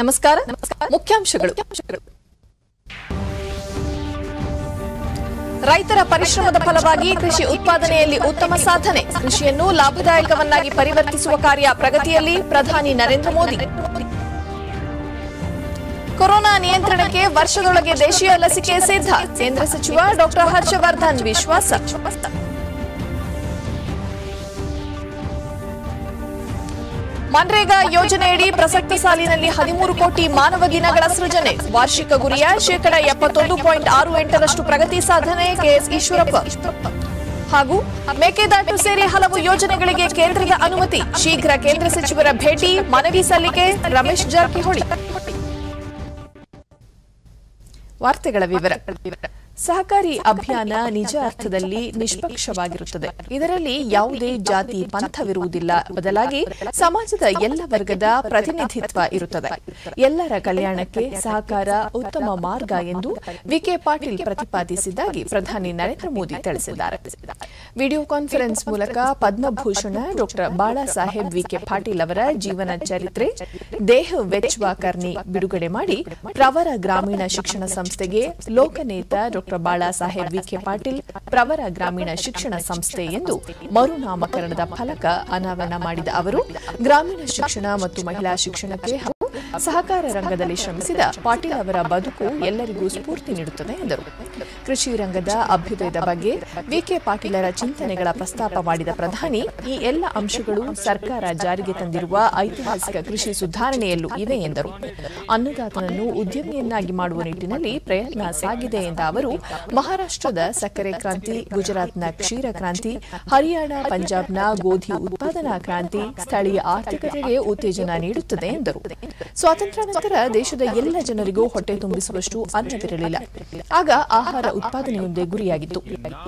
ನಮಸ್ಕಾರ ಮುಖ್ಯಾಂಶಗಳು ರೈತರ ಪರಿಶ್ರಮದ ಫಲವಾಗಿ ಕೃಷಿ ಉತ್ಪಾದನೆಯಲ್ಲಿ ಉತ್ತಮ ಸಾಧನೆ ಕೃಷಿಯನ್ನು ಲಾಭದಾಯಕವನ್ನಾಗಿ ಪರಿವರ್ತಿಸುವ ಕಾರ್ಯ ಪ್ರಗತಿಯಲ್ಲಿ ಪ್ರಧಾನಿ ನರೇಂದ್ರ ಮೋದಿ ಕೊರೋನಾ ನಿಯಂತ್ರಣಕ್ಕೆ ವರ್ಷದೊಳಗೆ ದೇಶೀಯ ಲಸಿಕೆ ಸಿದ್ಧ ಕೇಂದ್ರ ಸಚಿವ ಡಾಕ್ಟರ್ ಹರ್ಷವರ್ಧನ್ ವಿಶ್ವಾಸ ಮನ್ರೇಗಾ ಯೋಜನೆಯಡಿ ಪ್ರಸಕ್ತ ಸಾಲಿನಲ್ಲಿ ಹದಿಮೂರು ಕೋಟಿ ಮಾನವ ದಿನಗಳ ಸೃಜನೆ ವಾರ್ಷಿಕ ಗುರಿಯ ಶೇಕಡ ಎಪ್ಪತ್ತೊಂದು ಪಾಯಿಂಟ್ ಆರು ಎಂಟರಷ್ಟು ಪ್ರಗತಿ ಸಾಧನೆ ಕೆಎಸ್ ಈಶ್ವರಪ್ಪ ಹಾಗೂ ಮೇಕೆದಾಟು ಸೇರಿ ಹಲವು ಯೋಜನೆಗಳಿಗೆ ಕೇಂದ್ರದ ಅನುಮತಿ ಶೀಘ್ರ ಕೇಂದ್ರ ಸಚಿವರ ಭೇಟಿ ಮನವಿ ಸಲ್ಲಿಕೆ ರಮೇಶ್ ಜಾರಕಿಹೊಳಿ ವಾರ್ತೆಗಳ ವಿವರ ಸಹಕಾರಿ ಅಭಿಯಾನ ನಿಜ ಅರ್ಥದಲ್ಲಿ ನಿಷ್ಪಕ್ಷವಾಗಿರುತ್ತದೆ ಇದರಲ್ಲಿ ಯಾವುದೇ ಜಾತಿ ಪಂಥವಿರುವುದಿಲ್ಲ ಬದಲಾಗಿ ಸಮಾಜದ ಎಲ್ಲ ವರ್ಗದ ಪ್ರತಿನಿಧಿತ್ವ ಇರುತ್ತದೆ ಎಲ್ಲರ ಕಲ್ಯಾಣಕ್ಕೆ ಸಹಕಾರ ಉತ್ತಮ ಮಾರ್ಗ ಎಂದು ವಿಕೆ ಪಾಟೀಲ್ ಪ್ರತಿಪಾದಿಸಿದ್ದಾಗಿ ಪ್ರಧಾನಿ ನರೇಂದ್ರ ಮೋದಿ ತಿಳಿಸಿದ್ದಾರೆ ವಿಡಿಯೋ ಕಾನ್ಫರೆನ್ಸ್ ಮೂಲಕ ಪದ್ಮಭೂಷಣ ಡಾ ಬಾಳಾ ಸಾಹೇಬ್ ವಿಕೆ ಪಾಟೀಲ್ ಅವರ ಜೀವನ ಚರಿತ್ರೆ ದೇಹ ವೆಚ್ವ ಕರ್ನಿ ಬಿಡುಗಡೆ ಮಾಡಿ ಪ್ರವರ ಗ್ರಾಮೀಣ ಶಿಕ್ಷಣ ಸಂಸ್ಥೆಗೆ ಲೋಕನೇತ ಡಾ ಬಾಳಾ ಸಾಹೇಬ್ ವಿಖೆ ಪಾಟೀಲ್ ಪ್ರವರ ಗ್ರಾಮೀಣ ಶಿಕ್ಷಣ ಸಂಸ್ಥೆ ಎಂದು ಮರುನಾಮಕರಣದ ಫಲಕ ಅನಾವರಣ ಮಾಡಿದ ಅವರು ಗ್ರಾಮೀಣ ಶಿಕ್ಷಣ ಮತ್ತು ಮಹಿಳಾ ಶಿಕ್ಷಣಕ್ಕೆ ಹಾಗೂ ಸಹಕಾರ ರಂಗದಲ್ಲಿ ಶ್ರಮಿಸಿದ ಪಾಟೀಲ್ ಅವರ ಬದುಕು ಎಲ್ಲರಿಗೂ ಸ್ಫೂರ್ತಿ ನೀಡುತ್ತದೆ ಎಂದರು ಕೃಷಿ ರಂಗದ ಅಭ್ಯುದಯದ ಬಗ್ಗೆ ವಿಕೆ ಪಾಟೀಲರ ಚಿಂತನೆಗಳ ಪ್ರಸ್ತಾಪ ಮಾಡಿದ ಪ್ರಧಾನಿ ಈ ಎಲ್ಲ ಅಂಶಗಳು ಸರ್ಕಾರ ಜಾರಿಗೆ ತಂದಿರುವ ಐತಿಹಾಸಿಕ ಕೃಷಿ ಸುಧಾರಣೆಯಲ್ಲೂ ಇವೆ ಎಂದರು ಅನ್ನದಾತನನ್ನು ಉದ್ಯಮಿಯನ್ನಾಗಿ ಮಾಡುವ ನಿಟ್ಟಿನಲ್ಲಿ ಪ್ರಯತ್ನ ಸಾಗಿದೆ ಎಂದ ಅವರು ಮಹಾರಾಷ್ಟದ ಸಕ್ಕರೆ ಕ್ರಾಂತಿ ಗುಜರಾತ್ನ ಕ್ಷೀರ ಕ್ರಾಂತಿ ಹರಿಯಾಣ ಪಂಜಾಬ್ನ ಗೋಧಿ ಉತ್ಪಾದನಾ ಕ್ರಾಂತಿ ಸ್ಥಳೀಯ ಆರ್ಥಿಕತೆಗೆ ಉತ್ತೇಜನ ನೀಡುತ್ತದೆ ಎಂದರು ಸ್ವಾತಂತ್ರ್ಯ ನಂತರ ದೇಶದ ಎಲ್ಲ ಜನರಿಗೂ ಹೊಟ್ಟೆ ತುಂಬಿಸುವಷ್ಟು ಅನ್ನವಿರಲಿಲ್ಲ ಆಗ ಆಹಾರ ಉತ್ಪಾದನೆಯೊಂದೇ ಗುರಿಯಾಗಿತ್ತು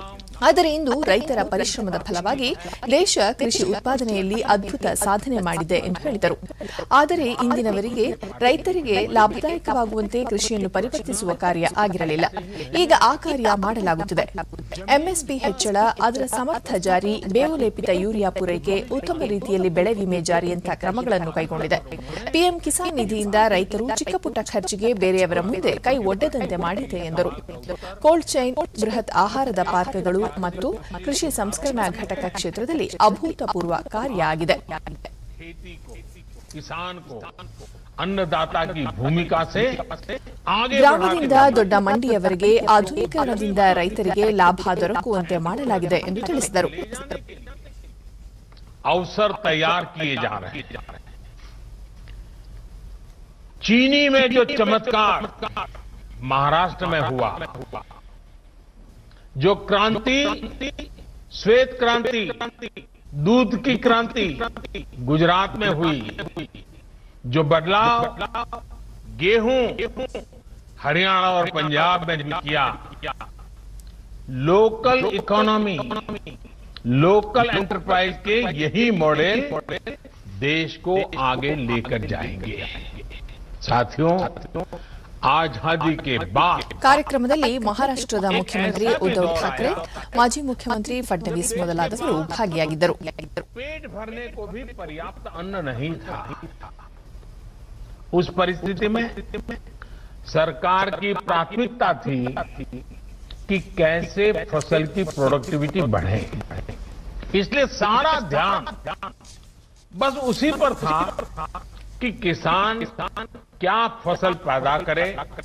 ಆದರೆ ಇಂದು ರೈತರ ಪರಿಶ್ರಮದ ಫಲವಾಗಿ ದೇಶ ಕೃಷಿ ಉತ್ಪಾದನೆಯಲ್ಲಿ ಅದ್ಭುತ ಸಾಧನೆ ಮಾಡಿದೆ ಎಂದು ಹೇಳಿದರು ಆದರೆ ಇಂದಿನವರೆಗೆ ರೈತರಿಗೆ ಲಾಭದಾಯಕವಾಗುವಂತೆ ಕೃಷಿಯನ್ನು ಪರಿವರ್ತಿಸುವ ಕಾರ್ಯ ಆಗಿರಲಿಲ್ಲ ಈಗ ಆ ಕಾರ್ಯ ಮಾಡಲಾಗುತ್ತಿದೆ ಎಂಎಸ್ಪಿ ಹೆಚ್ಚಳ ಅದರ ಸಮರ್ಥ ಜಾರಿ ಬೇವು ಲೇಪಿತ ಯೂರಿಯಾ ಪೂರೈಕೆ ಉತ್ತಮ ರೀತಿಯಲ್ಲಿ ಬೆಳೆ ವಿಮೆ ಜಾರಿಯಂತಹ ಕ್ರಮಗಳನ್ನು ಕೈಗೊಂಡಿದೆ ಪಿಎಂ ಕಿಸಾನ್ ನಿಧಿಯಿಂದ ರೈತರು ಚಿಕ್ಕಪುಟ್ಟ ಖರ್ಚಿಗೆ ಬೇರೆಯವರ ಮುಂದೆ ಕೈ ಒಡ್ಡದಂತೆ ಮಾಡಿದೆ ಎಂದರು ಕೋಲ್ಡ್ ಚೈನ್ ಬೃಹತ್ ಆಹಾರದ ಪಾರ್ಕ್ಗಳು ಮತ್ತು ಕೃಷಿ ಸಂಸ್ಕರಣಾ ಘಟಕ ಕ್ಷೇತ್ರದಲ್ಲಿ ಅಭೂತಪೂರ್ವ ಕಾರ್ಯ ಆಗಿದೆ खेती को किसान को अन्नदाता की भूमिका से आगे ಗ್ರಾಮದಿಂದ बढ़ाने ದೊಡ್ಡ ಮಂಡಿಯವರೆಗೆ ಆಧುನೀಕರಣದಿಂದ ರೈತರಿಗೆ ಲಾಭ ದೊರಕುವಂತೆ ಮಾಡಲಾಗಿದೆ ಎಂದು ತಿಳಿಸಿದರು अवसर तैयार किए जा रहे हैं चीनी में जो चमत्कार महाराष्ट्र में हुआ जो क्रांति श्वेत क्रांति दूध की क्रांति गुजरात में हुई जो बदलाव गेहूं हरियाणा और पंजाब में भी किया लोकल इकोनॉमी लोकल एंटरप्राइज के यही मॉडल देश को आगे लेकर जाएंगे साथियों आजादी के बाद ಕಾರ್ಯಕ್ರಮದಲ್ಲಿ ಮಹಾರಾಷ್ಟದ ಮುಖ್ಯಮಂತ್ರಿ ಉದ್ದವ್ ಠಾಕ್ರೆ ಮಾಜಿ ಮುಖ್ಯಮಂತ್ರಿ ಫಡ್ನವೀಸ್ ಮೊದಲಾದವರು ಭಾಗಿಯಾಗಿದ್ದರು पेट भरने को भी पर्याप्त अन्न नहीं था उस परिस्थिति में सरकार की प्राथमिकता थी कि कैसे फसल की प्रोडक्टिविटी बढ़े इसलिए सारा ध्यान बस उसी पर था कि किसान क्या फसल पैदा करे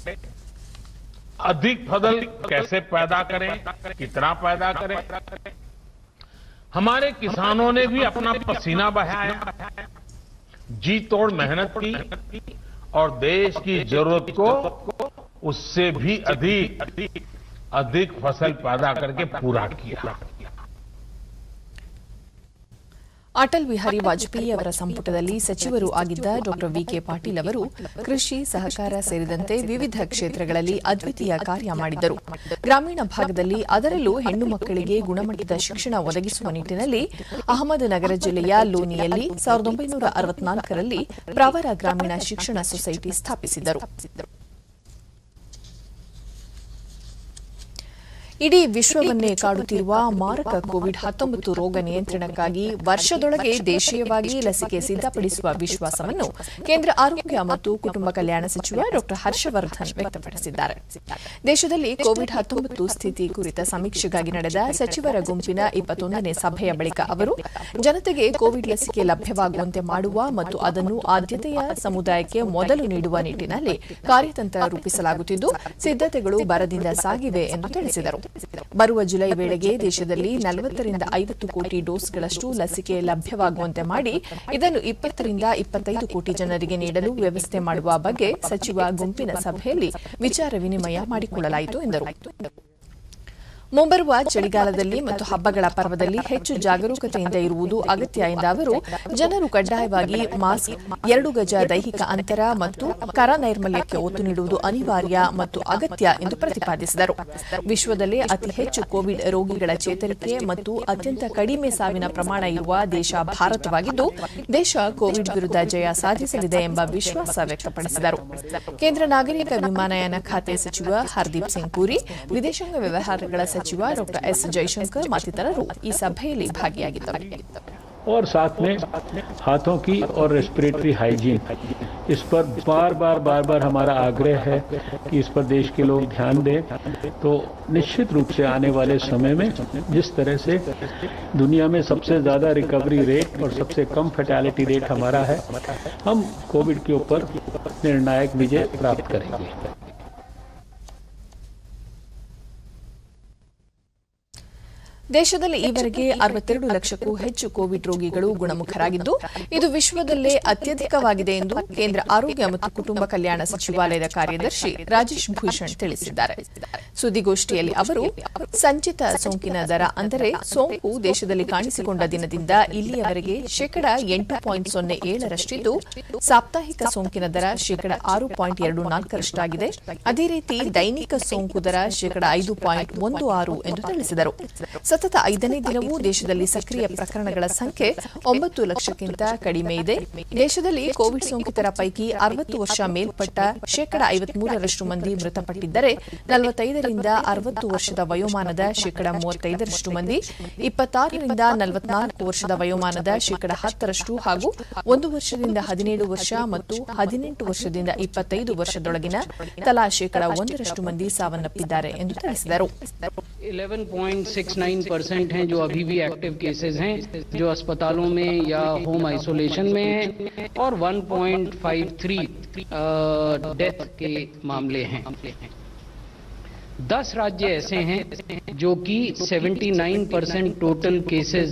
अधिक फसल कैसे पैदा करें कितना पैदा करें हमारे किसानों ने भी अपना पसीना बहाया जी तोड़ मेहनत की और देश की जरूरत को उससे भी अधिक अधिक फसल पैदा करके पूरा किया ಅಟಲ್ ಬಿಹಾರಿ ವಾಜಪೇಯಿ ಅವರ ಸಂಪುಟದಲ್ಲಿ ಸಚಿವರು ಆಗಿದ್ದ ಡಾ ವಿಕೆ ಪಾಟೀಲ್ ಅವರು ಕೃಷಿ ಸಹಕಾರ ಸೇರಿದಂತೆ ವಿವಿಧ ಕ್ಷೇತ್ರಗಳಲ್ಲಿ ಅದ್ವಿತೀಯ ಕಾರ್ಯ ಮಾಡಿದ್ದರು ಗ್ರಾಮೀಣ ಭಾಗದಲ್ಲಿ ಅದರಲ್ಲೂ ಹೆಣ್ಣು ಮಕ್ಕಳಿಗೆ ಗುಣಮಟ್ಟದ ಶಿಕ್ಷಣ ಒದಗಿಸುವ ನಿಟ್ಟಿನಲ್ಲಿ ಅಹಮದನಗರ ಜಿಲ್ಲೆಯ ಲೋನಿಯಲ್ಲಿ ಸಾವಿರದ ಒಂಬೈನೂರ ಅರವತ್ನಾಲ್ಕರಲ್ಲಿ ಪ್ರವರ ಗ್ರಾಮೀಣ ಶಿಕ್ಷಣ ಸೊಸೈಟಿ ಸ್ಥಾಪಿಸಿದ್ದರು ಇಡೀ ವಿಶ್ವವನ್ನೇ ಕಾಡುತ್ತಿರುವ ಮಾರಕ ಕೋವಿಡ್ ಹತ್ತೊಂಬತ್ತು ರೋಗ ನಿಯಂತ್ರಣಕ್ಕಾಗಿ ವರ್ಷದೊಳಗೆ ದೇಶೀಯವಾಗಿ ಲಸಿಕೆ ಸಿದ್ಧಪಡಿಸುವ ವಿಶ್ವಾಸವನ್ನು ಕೇಂದ್ರ ಆರೋಗ್ಯ ಮತ್ತು ಕುಟುಂಬ ಕಲ್ಯಾಣ ಸಚಿವ ಡಾ ಹರ್ಷವರ್ಧನ್ ವ್ಯಕ್ತಪಡಿಸಿದ್ದಾರೆ ದೇಶದಲ್ಲಿ ಕೋವಿಡ್ ಹತ್ತೊಂಬತ್ತು ಸ್ಥಿತಿ ಕುರಿತ ಸಮೀಕ್ಷೆಗಾಗಿ ನಡೆದ ಸಚಿವರ ಗುಂಪಿನ ಇಪ್ಪತ್ತೊಂದನೇ ಸಭೆಯ ಬಳಿಕ ಅವರು ಜನತೆಗೆ ಕೋವಿಡ್ ಲಸಿಕೆ ಲಭ್ಯವಾಗುವಂತೆ ಮಾಡುವ ಮತ್ತು ಅದನ್ನು ಆದ್ಯತೆಯ ಸಮುದಾಯಕ್ಕೆ ಮೊದಲು ನೀಡುವ ನಿಟ್ಟಿನಲ್ಲಿ ಕಾರ್ಯತಂತ್ರ ರೂಪಿಸಲಾಗುತ್ತಿದ್ದು ಸಿದ್ಧತೆಗಳು ಬರದಿಂದ ಸಾಗಿವೆ ಎಂದು ತಿಳಿಸಿದರು ಬರುವ ಜುಲೈ ವೇಳೆಗೆ ದೇಶದಲ್ಲಿ ನಲವತ್ತರಿಂದ ಐವತ್ತು ಕೋಟಿ ಡೋಸ್ಗಳಷ್ಟು ಲಸಿಕೆ ಲಭ್ಯವಾಗುವಂತೆ ಮಾಡಿ ಇದನ್ನು ಇಪ್ಪತ್ತರಿಂದ ಇಪ್ಪತ್ತೈದು ಕೋಟಿ ಜನರಿಗೆ ನೀಡಲು ವ್ಯವಸ್ಥೆ ಮಾಡುವ ಬಗ್ಗೆ ಸಚಿವ ಗುಂಪಿನ ಸಭೆಯಲ್ಲಿ ವಿಚಾರ ವಿನಿಮಯ ಮಾಡಿಕೊಳ್ಳಲಾಯಿತು ಎಂದರು ಮುಂಬರುವ ಚಳಿಗಾಲದಲ್ಲಿ ಮತ್ತು ಹಬ್ಬಗಳ ಪರ್ವದಲ್ಲಿ ಹೆಚ್ಚು ಜಾಗರೂಕತೆಯಿಂದ ಇರುವುದು ಅಗತ್ಯ ಎಂದ ಅವರು ಜನರು ಕಡ್ಡಾಯವಾಗಿ ಮಾಸ್ಕ್ ಎರಡು ಗಜ ದೈಹಿಕ ಅಂತರ ಮತ್ತು ಕರ ನೈರ್ಮಲ್ಯಕ್ಕೆ ಒತ್ತು ನೀಡುವುದು ಅನಿವಾರ್ಯ ಮತ್ತು ಅಗತ್ಯ ಎಂದು ಪ್ರತಿಪಾದಿಸಿದರು ವಿಶ್ವದಲ್ಲೇ ಅತಿ ಹೆಚ್ಚು ಕೋವಿಡ್ ರೋಗಿಗಳ ಚೇತರಿಕೆ ಮತ್ತು ಅತ್ಯಂತ ಕಡಿಮೆ ಸಾವಿನ ಪ್ರಮಾಣ ಇರುವ ದೇಶ ಭಾರತವಾಗಿದ್ದು ದೇಶ ಕೋವಿಡ್ ವಿರುದ್ಧ ಜಯ ಸಾಧಿಸಲಿದೆ ಎಂಬ ವಿಶ್ವಾಸ ವ್ಯಕ್ತಪಡಿಸಿದರು ಕೇಂದ್ರ ನಾಗರಿಕ ವಿಮಾನಯಾನ ಖಾತೆ ಸಚಿವ ಹರ್ದೀಪ್ ಸಿಂಗ್ ಪುರಿ ವಿದೇಶಾಂಗ ವ್ಯವಹಾರಗಳ ಸಚಿವ ಡಾ ಎಸ್ ಜೈಶಂಕರ್ ಮತ್ತಿತರರು ಈ ಸಭೆಯಲ್ಲಿ ಭಾಗಿಯಾಗಿದ್ದರು और साथ में हाथों की और रेस्पिरेटरी हाइजीन इस पर बार बार बार बार हमारा आग्रह है कि इस पर देश के लोग ध्यान दें तो निश्चित रूप से आने वाले समय में जिस तरह से दुनिया में सबसे ज़्यादा रिकवरी रेट और सबसे कम फैटेलिटी रेट हमारा है हम कोविड के ऊपर निर्णायक विजय प्राप्त करेंगे ದೇಶದಲ್ಲಿ ಈವರೆಗೆ ಅರವತ್ತೆರಡು ಲಕ್ಷಕ್ಕೂ ಹೆಚ್ಚು ಕೋವಿಡ್ ರೋಗಿಗಳು ಗುಣಮುಖರಾಗಿದ್ದು ಇದು ವಿಶ್ವದಲ್ಲೇ ಅತ್ಯಧಿಕವಾಗಿದೆ ಎಂದು ಕೇಂದ್ರ ಆರೋಗ್ಯ ಮತ್ತು ಕುಟುಂಬ ಕಲ್ಯಾಣ ಸಚಿವಾಲಯದ ಕಾರ್ಯದರ್ಶಿ ರಾಜೇಶ್ ಭೂಷಣ್ ತಿಳಿಸಿದ್ದಾರೆ ಸುದ್ದಿಗೋಷ್ಠಿಯಲ್ಲಿ ಅವರು ಸಂಚಿತ ಸೋಂಕಿನ ದರ ಅಂದರೆ ಸೋಂಕು ದೇಶದಲ್ಲಿ ಕಾಣಿಸಿಕೊಂಡ ದಿನದಿಂದ ಇಲ್ಲಿಯವರೆಗೆ ಶೇಕಡ ಎಂಟು ಪಾಯಿಂಟ್ ಸೊನ್ನೆ ಏಳರಷ್ಟಿದ್ದು ಸಾಪ್ತಾಹಿಕ ಸೋಂಕಿನ ದರ ಶೇಕಡ ಆರು ಪಾಯಿಂಟ್ ಎರಡು ನಾಲ್ಕರಷ್ಟಾಗಿದೆ ಅದೇ ರೀತಿ ದೈನಿಕ ಸೋಂಕು ದರ ಶೇಕಡ ಐದು ಪಾಯಿಂಟ್ ಒಂದು ಆರು ಎಂದು ತಿಳಿಸಿದರು ಸತತ ಐದನೇ ದಿನವೂ ದೇಶದಲ್ಲಿ ಸಕ್ರಿಯ ಪ್ರಕರಣಗಳ ಸಂಖ್ಯೆ ಒಂಬತ್ತು ಲಕ್ಷಕ್ಕಿಂತ ಕಡಿಮೆ ಇದೆ ದೇಶದಲ್ಲಿ ಕೋವಿಡ್ ಸೋಂಕಿತರ ಪೈಕಿ ಅರವತ್ತು ವರ್ಷ ಮೇಲ್ಪಟ್ಟ ಶೇಕಡ ಐವತ್ಮೂರರಷ್ಟು ಮಂದಿ ಮೃತಪಟ್ಟಿದ್ದರೆ ನಲವತ್ತೈದರಿಂದ ಅರವತ್ತು ವರ್ಷದ ವಯೋಮಾನದ ಶೇಕಡ ಮೂವತ್ತೈದರಷ್ಟು ಮಂದಿ ಇಪ್ಪತ್ತಾರರಿಂದ ನಲವತ್ನಾಲ್ಕು ವರ್ಷದ ವಯೋಮಾನದ ಶೇಕಡ ಹತ್ತರಷ್ಟು ಹಾಗೂ ಒಂದು ವರ್ಷದಿಂದ ಹದಿನೇಳು ವರ್ಷ ಮತ್ತು ಹದಿನೆಂಟು ವರ್ಷದಿಂದ ಇಪ್ಪತ್ತೈದು ವರ್ಷದೊಳಗಿನ ತಲಾ ಶೇಕಡ ಒಂದರಷ್ಟು ಮಂದಿ ಸಾವನ್ನಪ್ಪಿದ್ದಾರೆ ಎಂದು ತಿಳಿಸಿದರು 11.69 परसेंट हैं जो अभी भी एक्टिव केसेस हैं जो अस्पतालों में या होम आइसोलेशन में हैं और 1.53 डेथ के मामले हैं दस राज्य ऐसे हैं जो कि 79 परसेंट टोटल केसेस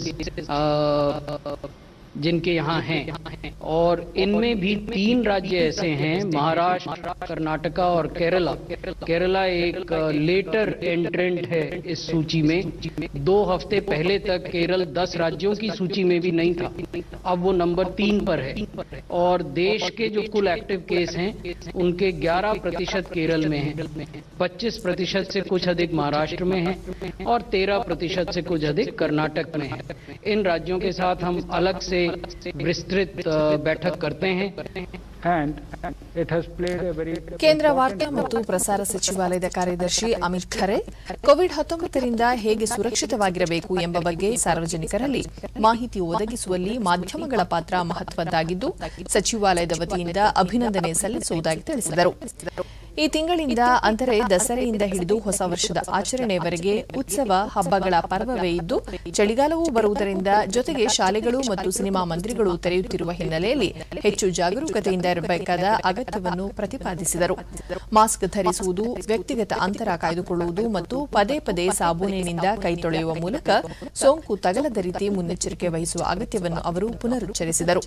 जिनके यहाँ हैं और इनमें भी तीन राज्य ऐसे हैं महाराष्ट्र कर्नाटका और केरला केरला एक लेटर एंट्रेंट है इस सूची में दो हफ्ते पहले तक केरल दस राज्यों की सूची में भी नहीं था अब वो नंबर तीन पर है और देश के जो कुल एक्टिव केस हैं उनके 11 प्रतिशत केरल में हैं 25 प्रतिशत से कुछ अधिक महाराष्ट्र में हैं और 13 प्रतिशत से कुछ अधिक कर्नाटक में हैं इन राज्यों के साथ हम अलग से विस्तृत बैठक करते हैं and it has played a very ಕೇಂದ್ರ ವಾರ್ತಾ ಮತ್ತು ಪ್ರಸಾರ ಸಚಿವಾಲಯದ ಕಾರ್ಯದರ್ಶಿ ಅಮಿತ್ ಖರೆ ಕೋವಿಡ್ ಹತ್ತೊಂಬತ್ತರಿಂದ ಹೇಗೆ ಸುರಕ್ಷಿತವಾಗಿರಬೇಕು ಎಂಬ ಬಗ್ಗೆ ಸಾರ್ವಜನಿಕರಲ್ಲಿ ಮಾಹಿತಿ ಒದಗಿಸುವಲ್ಲಿ ಮಾಧ್ಯಮಗಳ ಪಾತ್ರ ಮಹತ್ವದ್ದಾಗಿದ್ದು ಸಚಿವಾಲಯದ ವತಿಯಿಂದ ಅಭಿನಂದನೆ ಸಲ್ಲಿಸುವುದಾಗಿ ತಿಳಿಸಿದರು ಈ ತಿಂಗಳಿಂದ ಅಂದರೆ ದಸರೆಯಿಂದ ಹಿಡಿದು ಹೊಸ ವರ್ಷದ ಆಚರಣೆಯವರೆಗೆ ಉತ್ಸವ ಹಬ್ಬಗಳ ಪರ್ವವೇ ಇದ್ದು ಚಳಿಗಾಲವೂ ಬರುವುದರಿಂದ ಜೊತೆಗೆ ಶಾಲೆಗಳು ಮತ್ತು ಸಿನಿಮಾ ಮಂದಿರಗಳು ತೆರೆಯುತ್ತಿರುವ ಹಿನ್ನೆಲೆಯಲ್ಲಿ ಹೆಚ್ಚು ಜಾಗರೂಕತೆಯಿಂದ ಇರಬೇಕಾದ ಅಗತ್ಯವನ್ನು ಪ್ರತಿಪಾದಿಸಿದರು ಮಾಸ್ಕ್ ಧರಿಸುವುದು ವ್ಯಕ್ತಿಗತ ಅಂತರ ಕಾಯ್ದುಕೊಳ್ಳುವುದು ಮತ್ತು ಪದೇ ಪದೇ ಸಾಬೂನಿನಿಂದ ಕೈ ತೊಳೆಯುವ ಮೂಲಕ ಸೋಂಕು ತಗಲದ ರೀತಿ ಮುನ್ನೆಚ್ಚರಿಕೆ ವಹಿಸುವ ಅಗತ್ಯವನ್ನು ಅವರು ಪುನರುಚ್ಚರಿಸಿದರು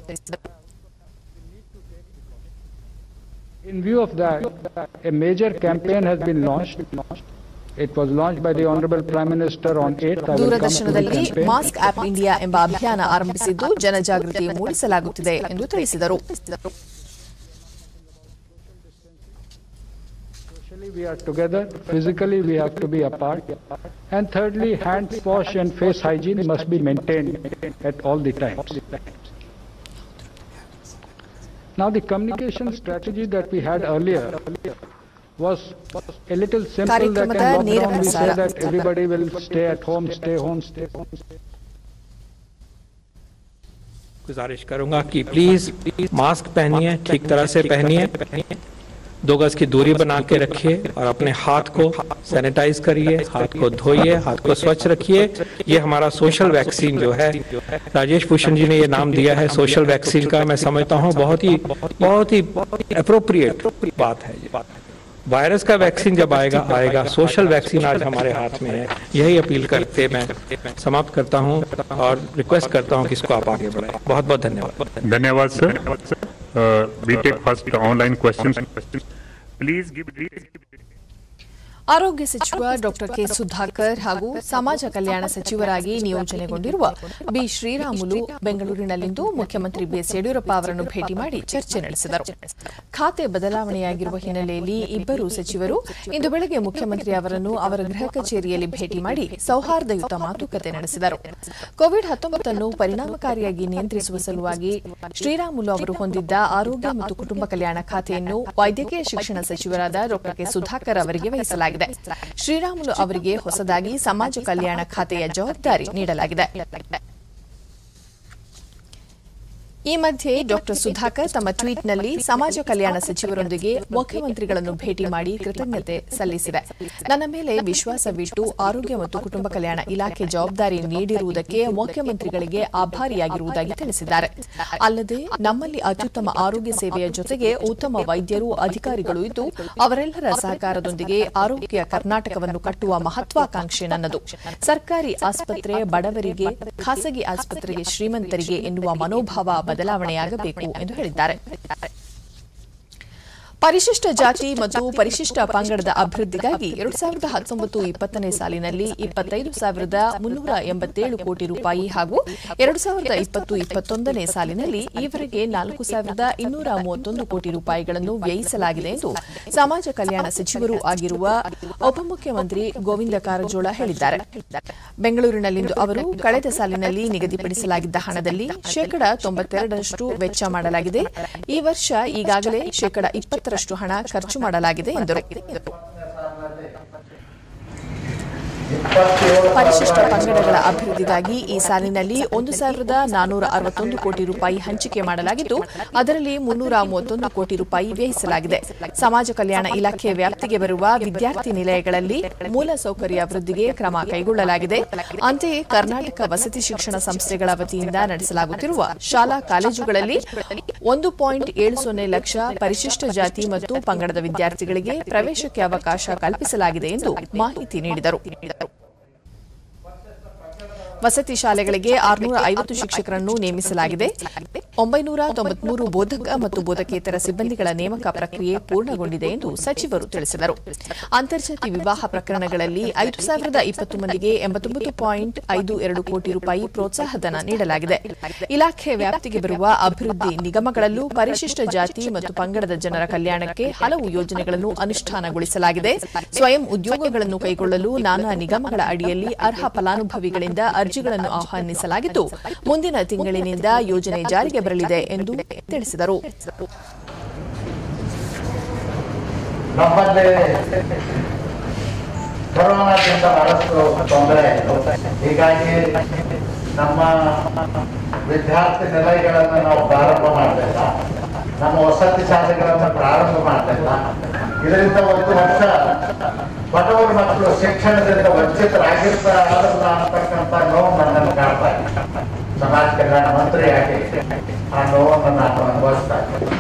In view of that, a major campaign has been launched. It was launched by the Honorable Prime Minister on 8th. I will come to the ದೂರದರ್ಶನದಲ್ಲಿ campaign. ಮಾಸ್ಕ್ ಆಪ್ ಇಂಡಿಯಾ ಎಂಬ ಅಭಿಯಾನ ಆರಂಭಿಸಿದ್ದು ಜನಜಾಗೃತಿ ಮೂಡಿಸಲಾಗುತ್ತಿದೆ ಎಂದು ತಿಳಿಸಿದರು Socially we are together, physically we have to be apart. And thirdly, hand wash and face hygiene must be maintained at all the times. Now the communication strategy that we had earlier was a little simple that in ಕಾರ್ಯಕ್ರಮದ ನೇರ lockdown we say ಪ್ರಸಾರ. that everybody will stay at home, stay home, stay home. Stay home. गुजारिश करूंगा कि please mask पहनिए ठीक तरह से पहनिए दो गज की दूरी बना के रखिए और अपने हाथ को सैनिटाइज करिए हाथ को धोइए हाथ को स्वच्छ रखिए ये हमारा सोशल वैक्सीन जो है राजेश भूषण जी ने ये नाम दिया है सोशल वैक्सीन का मैं समझता हूँ बहुत ही बहुत ही अप्रोप्रिएट बात है ये वायरस का वैक्सीन जब आएगा आएगा सोशल वैक्सीन आज हमारे हाथ में है यही अपील करते मैं समाप्त करता हूं और रिक्वेस्ट करता हूं कि इसको आप आगे बढ़ाएं बहुत बहुत धन्यवाद धन्यवाद sir we take first online question please give ಆರೋಗ್ಯ ಸಚಿವ ಡಾಕ್ಟರ್ ಕೆ ಸುಧಾಕರ್ ಹಾಗೂ ಸಮಾಜ ಕಲ್ಯಾಣ ಸಚಿವರಾಗಿ ನಿಯೋಜನೆಗೊಂಡಿರುವ ಬಿ ಶ್ರೀರಾಮುಲು ಬೆಂಗಳೂರಿನಲ್ಲಿಂದು ಮುಖ್ಯಮಂತ್ರಿ ಬಿಎಸ್ ಯಡಿಯೂರಪ್ಪ ಅವರನ್ನು ಭೇಟಿ ಮಾಡಿ ಚರ್ಚೆ ನಡೆಸಿದರು ಖಾತೆ ಬದಲಾವಣೆಯಾಗಿರುವ ಹಿನ್ನೆಲೆಯಲ್ಲಿ ಇಬ್ಬರು ಸಚಿವರು ಇಂದು ಬೆಳಗ್ಗೆ ಮುಖ್ಯಮಂತ್ರಿ ಅವರನ್ನು ಅವರ ಗೃಹ ಕಚೇರಿಯಲ್ಲಿ ಭೇಟಿ ಮಾಡಿ ಸೌಹಾರ್ದಯುತ ಮಾತುಕತೆ ನಡೆಸಿದರು ಕೋವಿಡ್ ಹತ್ತೊಂಬತ್ತನ್ನು ಪರಿಣಾಮಕಾರಿಯಾಗಿ ನಿಯಂತ್ರಿಸುವ ಸಲುವಾಗಿ ಶ್ರೀರಾಮುಲು ಅವರು ಹೊಂದಿದ್ದ ಆರೋಗ್ಯ ಮತ್ತು ಕುಟುಂಬ ಕಲ್ಯಾಣ ಖಾತೆಯನ್ನು ವೈದ್ಯಕೀಯ ಶಿಕ್ಷಣ ಸಚಿವರಾದ ಡಾಕ್ಟರ್ ಕೆ ಸುಧಾಕರ್ ಅವರಿಗೆ ವಹಿಸಲಾಗಿದೆ ಶ್ರೀರಾಮುಲು ಅವರಿಗೆ ಹೊಸದಾಗಿ ಸಮಾಜ ಕಲ್ಯಾಣ ಖಾತೆಯ ಜವಾಬ್ದಾರಿ ನೀಡಲಾಗಿದೆ ಈ ಮಧ್ಯೆ ಡಾಕ್ಟರ್ ಸುಧಾಕರ್ ತಮ್ಮ ಟ್ವೀಟ್ನಲ್ಲಿ ಸಮಾಜ ಕಲ್ಯಾಣ ಸಚಿವರೊಂದಿಗೆ ಮುಖ್ಯಮಂತ್ರಿಗಳನ್ನು ಭೇಟಿ ಮಾಡಿ ಕೃತಜ್ಞತೆ ಸಲ್ಲಿಸಿದೆ ನನ್ನ ಮೇಲೆ ವಿಶ್ವಾಸವಿಟ್ಟು ಆರೋಗ್ಯ ಮತ್ತು ಕುಟುಂಬ ಕಲ್ಯಾಣ ಇಲಾಖೆ ಜವಾಬ್ದಾರಿ ನೀಡಿರುವುದಕ್ಕೆ ಮುಖ್ಯಮಂತ್ರಿಗಳಿಗೆ ಆಭಾರಿಯಾಗಿರುವುದಾಗಿ ತಿಳಿಸಿದ್ದಾರೆ ಅಲ್ಲದೆ ನಮ್ಮಲ್ಲಿ ಅತ್ಯುತ್ತಮ ಆರೋಗ್ಯ ಸೇವೆಯ ಜೊತೆಗೆ ಉತ್ತಮ ವೈದ್ಯರು ಅಧಿಕಾರಿಗಳು ಇದ್ದು ಅವರೆಲ್ಲರ ಸಹಕಾರದೊಂದಿಗೆ ಆರೋಗ್ಯ ಕರ್ನಾಟಕವನ್ನು ಕಟ್ಟುವ ಮಹತ್ವಾಕಾಂಕ್ಷೆ ನನ್ನದು ಸರ್ಕಾರಿ ಆಸ್ಪತ್ರೆ ಬಡವರಿಗೆ ಖಾಸಗಿ ಆಸ್ಪತ್ರೆಗೆ ಶ್ರೀಮಂತರಿಗೆ ಎನ್ನುವ ಮನೋಭಾವ ಬದಲಾವಣೆಯಾಗಬೇಕು ಎಂದು ಹೇಳಿದ್ದಾರೆ ಪರಿಶಿಷ್ಟ ಜಾತಿ ಮತ್ತು ಪರಿಶಿಷ್ಟ ಪಂಗಡದ ಅಭಿವೃದ್ಧಿಗಾಗಿ ಎರಡು ಸಾವಿರದ ಹತ್ತೊಂಬತ್ತು ಇಪ್ಪತ್ತನೇ ಸಾಲಿನಲ್ಲಿ ಇಪ್ಪತ್ತೈದು ಸಾವಿರದ ಮುನ್ನೂರ ಎಂಬತ್ತೇಳು ಕೋಟಿ ರೂಪಾಯಿ ಹಾಗೂ ಎರಡು ಸಾವಿರದ ಇಪ್ಪತ್ತು ಇಪ್ಪತ್ತೊಂದನೇ ಸಾಲಿನಲ್ಲಿ ಈವರೆಗೆ ನಾಲ್ಕು ಸಾವಿರದ ಇನ್ನೂರ ಮೂವತ್ತೊಂದು ಕೋಟಿ ರೂಪಾಯಿಗಳನ್ನು ವ್ಯಯಿಸಲಾಗಿದೆ ಎಂದು ಸಮಾಜ ಕಲ್ಯಾಣ ಸಚಿವರೂ ಆಗಿರುವ ಉಪಮುಖ್ಯಮಂತ್ರಿ ಗೋವಿಂದ ಕಾರಜೋಳ ಹೇಳಿದ್ದಾರೆ ಬೆಂಗಳೂರಿನಲ್ಲಿಂದು ಅವರು ಕಳೆದ ಸಾಲಿನಲ್ಲಿ ನಿಗದಿಪಡಿಸಲಾಗಿದ್ದ ಹಣದಲ್ಲಿ ಶೇಕಡಾ ತೊಂಬತ್ತೆರಡರಷ್ಟು ವೆಚ್ಚ ಮಾಡಲಾಗಿದೆ ಈ ವರ್ಷ ಈಗಾಗಲೇ ಶೇಕಡಾ ಇಪ್ಪತ್ತರಷ್ಟು ಹಣ ಖರ್ಚು ಮಾಡಲಾಗಿದೆ ಎಂದರು ಪರಿಶಿಷ್ಟ ಪಂಗಡಗಳ ಅಭಿವೃದ್ಧಿಗಾಗಿ ಈ ಸಾಲಿನಲ್ಲಿ ಒಂದು ಸಾವಿರದ ನಾನೂರ ಅರವತ್ತೊಂದು ಕೋಟಿ ರೂಪಾಯಿ ಹಂಚಿಕೆ ಮಾಡಲಾಗಿದ್ದು ಅದರಲ್ಲಿ ಮುನ್ನೂರ ಮೂವತ್ತೊಂದು ಕೋಟಿ ರೂಪಾಯಿ ವ್ಯಯಿಸಲಾಗಿದೆ ಸಮಾಜ ಕಲ್ಯಾಣ ಇಲಾಖೆ ವ್ಯಾಪ್ತಿಗೆ ಬರುವ ವಿದ್ಯಾರ್ಥಿ ನಿಲಯಗಳಲ್ಲಿ ಮೂಲ ಸೌಕರ್ಯ ಅಭಿವೃದ್ಧಿಗೆ ಕ್ರಮ ಕೈಗೊಳ್ಳಲಾಗಿದೆ ಅಂತೆಯೇ ಕರ್ನಾಟಕ ವಸತಿ ಶಿಕ್ಷಣ ಸಂಸ್ಥೆಗಳ ವತಿಯಿಂದ ನಡೆಸಲಾಗುತ್ತಿರುವ ಶಾಲಾ ಕಾಲೇಜುಗಳಲ್ಲಿ ಒಂದು ಪಾಯಿಂಟ್ ಏಳು ಸೊನ್ನೆ ಲಕ್ಷ ಪರಿಶಿಷ್ಟ ಜಾತಿ ಮತ್ತು ಪಂಗಡದ ವಿದ್ಯಾರ್ಥಿಗಳಿಗೆ ಪ್ರವೇಶಕ್ಕೆ ಅವಕಾಶ ಕಲ್ಪಿಸಲಾಗಿದೆ ಎಂದು ಮಾಹಿತಿ ನೀಡಿದರು ವಸತಿ ಶಾಲೆಗಳಿಗೆ ಆರುನೂರ ಐವತ್ತು ಶಿಕ್ಷಕರನ್ನು ನೇಮಿಸಲಾಗಿದೆ ಒಂಬೈನೂರ ತೊಂಬತ್ಮೂರು ಬೋಧಕ ಮತ್ತು ಬೋಧಕೇತರ ಸಿಬ್ಬಂದಿಗಳ ನೇಮಕ ಪ್ರಕ್ರಿಯೆ ಪೂರ್ಣಗೊಂಡಿದೆ ಎಂದು ಸಚಿವರು ತಿಳಿಸಿದರು ಅಂತರ್ಜಾತಿ ವಿವಾಹ ಪ್ರಕರಣಗಳಲ್ಲಿ ಐದು ಸಾವಿರದ ಇಪ್ಪತ್ತು ಮಂದಿಗೆ ಎಂಬತ್ತೊಂಬತ್ತು ಪಾಯಿಂಟ್ ಐದು ಎರಡು ಕೋಟಿ ರೂಪಾಯಿ ಪ್ರೋತ್ಸಾಹಧನ ನೀಡಲಾಗಿದೆ ಇಲಾಖೆ ವ್ಯಾಪ್ತಿಗೆ ಬರುವ ಅಭಿವೃದ್ಧಿ ನಿಗಮಗಳಲ್ಲೂ ಪರಿಶಿಷ್ಟ ಜಾತಿ ಮತ್ತು ಪಂಗಡದ ಜನರ ಕಲ್ಯಾಣಕ್ಕೆ ಹಲವು ಯೋಜನೆಗಳನ್ನು ಅನುಷ್ಠಾನಗೊಳಿಸಲಾಗಿದೆ ಸ್ವಯಂ ಉದ್ಯೋಗಗಳನ್ನು ಕೈಗೊಳ್ಳಲು ನಾನಾ ನಿಗಮಗಳ ಅಡಿಯಲ್ಲಿ ಅರ್ಹ ಫಲಾನುಭವಿಗಳಿಂದ ಅರ್ಜಿಗಳನ್ನು ಆಹ್ವಾನಿಸಲಾಗಿದ್ದು ಮುಂದಿನ ತಿಂಗಳಿನಿಂದ ಯೋಜನೆ ಜಾರಿಗೆ ಬರಲಿದೆ ಎಂದು ತಿಳಿಸಿದರು ನಮ್ಮಲ್ಲಿ ಕೊರೋನಾದಿಂದ ಬಹಳಷ್ಟು ತೊಂದರೆ ಆಯಿತು ಹೀಗಾಗಿ ನಮ್ಮ ವಿದ್ಯಾರ್ಥಿ ನಿಲಯಗಳನ್ನು ನಾವು ಪ್ರಾರಂಭ ಮಾಡಲಿಲ್ಲ ನಮ್ಮ ವಸತಿ ಶಾಲೆಗಳನ್ನು ಪ್ರಾರಂಭ ಮಾಡಲಿಲ್ಲ ಇದರಿಂದ ಒಂದು ವರ್ಷ ಬಡವರ ಮಕ್ಕಳು ಶಿಕ್ಷಣದಿಂದ ವಂಚಿತರಾಗಿರ್ತಾರಲ್ಲ ಅಂತಕ್ಕಂಥ ನೋವು ನನ್ನನ್ನು ಕಾಡ್ತಾ ಇದೆ ಸಮಾಜ ಕಲ್ಯಾಣ ಮಂತ್ರಿಯಾಗಿ ಆ ನೋವನ್ನು ನಾನು ಅನುಭವಿಸ್ತಾ ಇದ್ದೇನೆ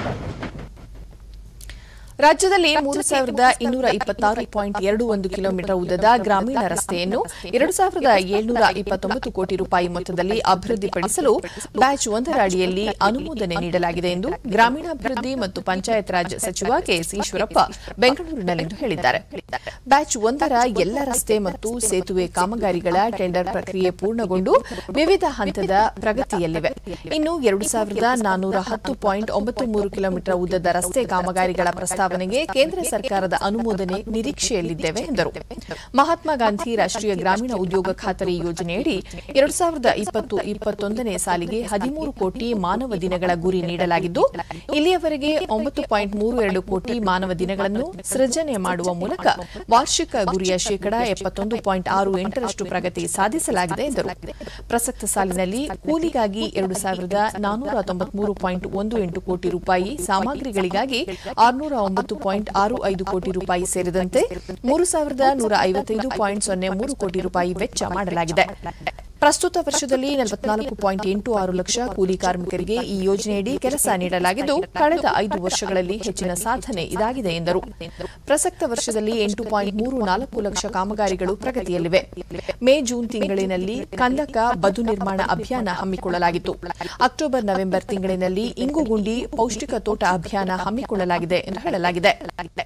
ರಾಜ್ಯದಲ್ಲಿ ಮೂರು ಸಾವಿರದ ಇನ್ನೂರ ಇಪ್ಪತ್ತಾರು ಪಾಯಿಂಟ್ ಎರಡು ಒಂದು ಕಿಲೋಮೀಟರ್ ಉದ್ದದ ಗ್ರಾಮೀಣ ರಸ್ತೆಯನ್ನು ಎರಡು ಸಾವಿರದ ಏಳ್ನೂರ ಇಪ್ಪತ್ತೊಂಬತ್ತು ಕೋಟಿ ರೂಪಾಯಿ ಮೊತ್ತದಲ್ಲಿ ಅಭಿವೃದ್ಧಿಪಡಿಸಲು ಬ್ಯಾಚ್ ಒಂದರ ಅಡಿಯಲ್ಲಿ ಅನುಮೋದನೆ ನೀಡಲಾಗಿದೆ ಎಂದು ಗ್ರಾಮೀಣಾಭಿವೃದ್ಧಿ ಮತ್ತು ಪಂಚಾಯತ್ ರಾಜ್ ಸಚಿವ ಕೆಎಸ್ ಈಶ್ವರಪ್ಪ ಬೆಂಗಳೂರಿನಲ್ಲಿಂದು ಹೇಳಿದ್ದಾರೆ ಬ್ಯಾಚ್ ಒಂದರ ಎಲ್ಲ ರಸ್ತೆ ಮತ್ತು ಸೇತುವೆ ಕಾಮಗಾರಿಗಳ ಟೆಂಡರ್ ಪ್ರಕ್ರಿಯೆ ಪೂರ್ಣಗೊಂಡು ವಿವಿಧ ಹಂತದ ಪ್ರಗತಿಯಲ್ಲಿವೆ ಇನ್ನು ಎರಡು ಸಾವಿರದ ನಾನೂರ ಹತ್ತು ಪಾಯಿಂಟ್ ಒಂಬತ್ತು ಮೂರು ಕಿಲೋಮೀಟರ್ ಉದ್ದದ ರಸ್ತೆ ಕಾಮಗಾರಿಗಳ ಪ್ರಸ್ತಾವನೆ ಪ್ರಸ್ತಾವನೆಗೆ ಕೇಂದ್ರ ಸರ್ಕಾರದ ಅನುಮೋದನೆ ನಿರೀಕ್ಷೆಯಲ್ಲಿದ್ದೇವೆ ಎಂದರು ಮಹಾತ್ಮ ಗಾಂಧಿ ರಾಷ್ಟ್ರೀಯ ಗ್ರಾಮೀಣ ಉದ್ಯೋಗ ಖಾತರಿ ಯೋಜನೆಯಡಿ ಎರಡು ಸಾವಿರದ ಇಪ್ಪತ್ತು ಇಪ್ಪತ್ತೊಂದನೇ ಸಾಲಿಗೆ ಹದಿಮೂರು ಕೋಟಿ ಮಾನವ ದಿನಗಳ ಗುರಿ ನೀಡಲಾಗಿದ್ದು ಇಲ್ಲಿಯವರೆಗೆ ಒಂಬತ್ತು ಪಾಯಿಂಟ್ ಮೂರು ಎರಡು ಕೋಟಿ ಮಾನವ ದಿನಗಳನ್ನು ಸೃಜನೆ ಮಾಡುವ ಮೂಲಕ ವಾರ್ಷಿಕ ಗುರಿಯ ಶೇಕಡಾ ಎಪ್ಪತ್ತೊಂದು ಪಾಯಿಂಟ್ ಆರು ಎಂಟರಷ್ಟು ಪ್ರಗತಿ ಸಾಧಿಸಲಾಗಿದೆ ಎಂದರು ಪ್ರಸಕ್ತ ಸಾಲಿನಲ್ಲಿ ಕೂಲಿಗಾಗಿ ಎರಡು ಸಾವಿರದ ನಾನೂರ ತೊಂಬತ್ಮೂರು ಪಾಯಿಂಟ್ ಒಂದು ಎಂಟು ಕೋಟಿ ರೂಪಾಯಿ ಸಾಮಗ್ರಿಗಳಿಗಾಗಿ ಆರುನೂರ ಒಂಬತ್ತು ಪಾಯಿಂಟ್ ಆರು ಐದು ಕೋಟಿ ರೂಪಾಯಿ ಸೇರಿದಂತೆ ಮೂರು ಸಾವಿರದ ನೂರ ಐವತ್ತೈದು ಪಾಯಿಂಟ್ ಸೊನ್ನೆ ಮೂರು ಕೋಟಿ ರೂಪಾಯಿ ವೆಚ್ಚ ಮಾಡಲಾಗಿದೆ ಪ್ರಸ್ತುತ ವರ್ಷದಲ್ಲಿ ನಲವತ್ನಾಲ್ಕು ಪಾಯಿಂಟ್ ಎಂಟು ಆರು ಲಕ್ಷ ಕೂಲಿ ಕಾರ್ಮಿಕರಿಗೆ ಈ ಯೋಜನೆಯಡಿ ಕೆಲಸ ನೀಡಲಾಗಿದ್ದು ಕಳೆದ ಐದು ವರ್ಷಗಳಲ್ಲಿ ಹೆಚ್ಚಿನ ಸಾಧನೆ ಇದಾಗಿದೆ ಎಂದರು ಪ್ರಸಕ್ತ ವರ್ಷದಲ್ಲಿ ಎಂಟು ಪಾಯಿಂಟ್ ಮೂರು ನಾಲ್ಕು ಲಕ್ಷ ಕಾಮಗಾರಿಗಳು ಪ್ರಗತಿಯಲ್ಲಿವೆ ಮೇ ಜೂನ್ ತಿಂಗಳಿನಲ್ಲಿ ಕಂದಕ ಬದು ನಿರ್ಮಾಣ ಅಭಿಯಾನ ಹಮ್ಮಿಕೊಳ್ಳಲಾಗಿತ್ತು ಅಕ್ಟೋಬರ್ ನವೆಂಬರ್ ತಿಂಗಳಿನಲ್ಲಿ ಇಂಗುಗುಂಡಿ ಪೌಷ್ಟಿಕ ತೋಟ ಅಭಿಯಾನ ಹಮ್ಮಿಕೊಳ್ಳಲಾಗಿದೆ ಎಂದು ಹೇಳಲಾಗಿದೆ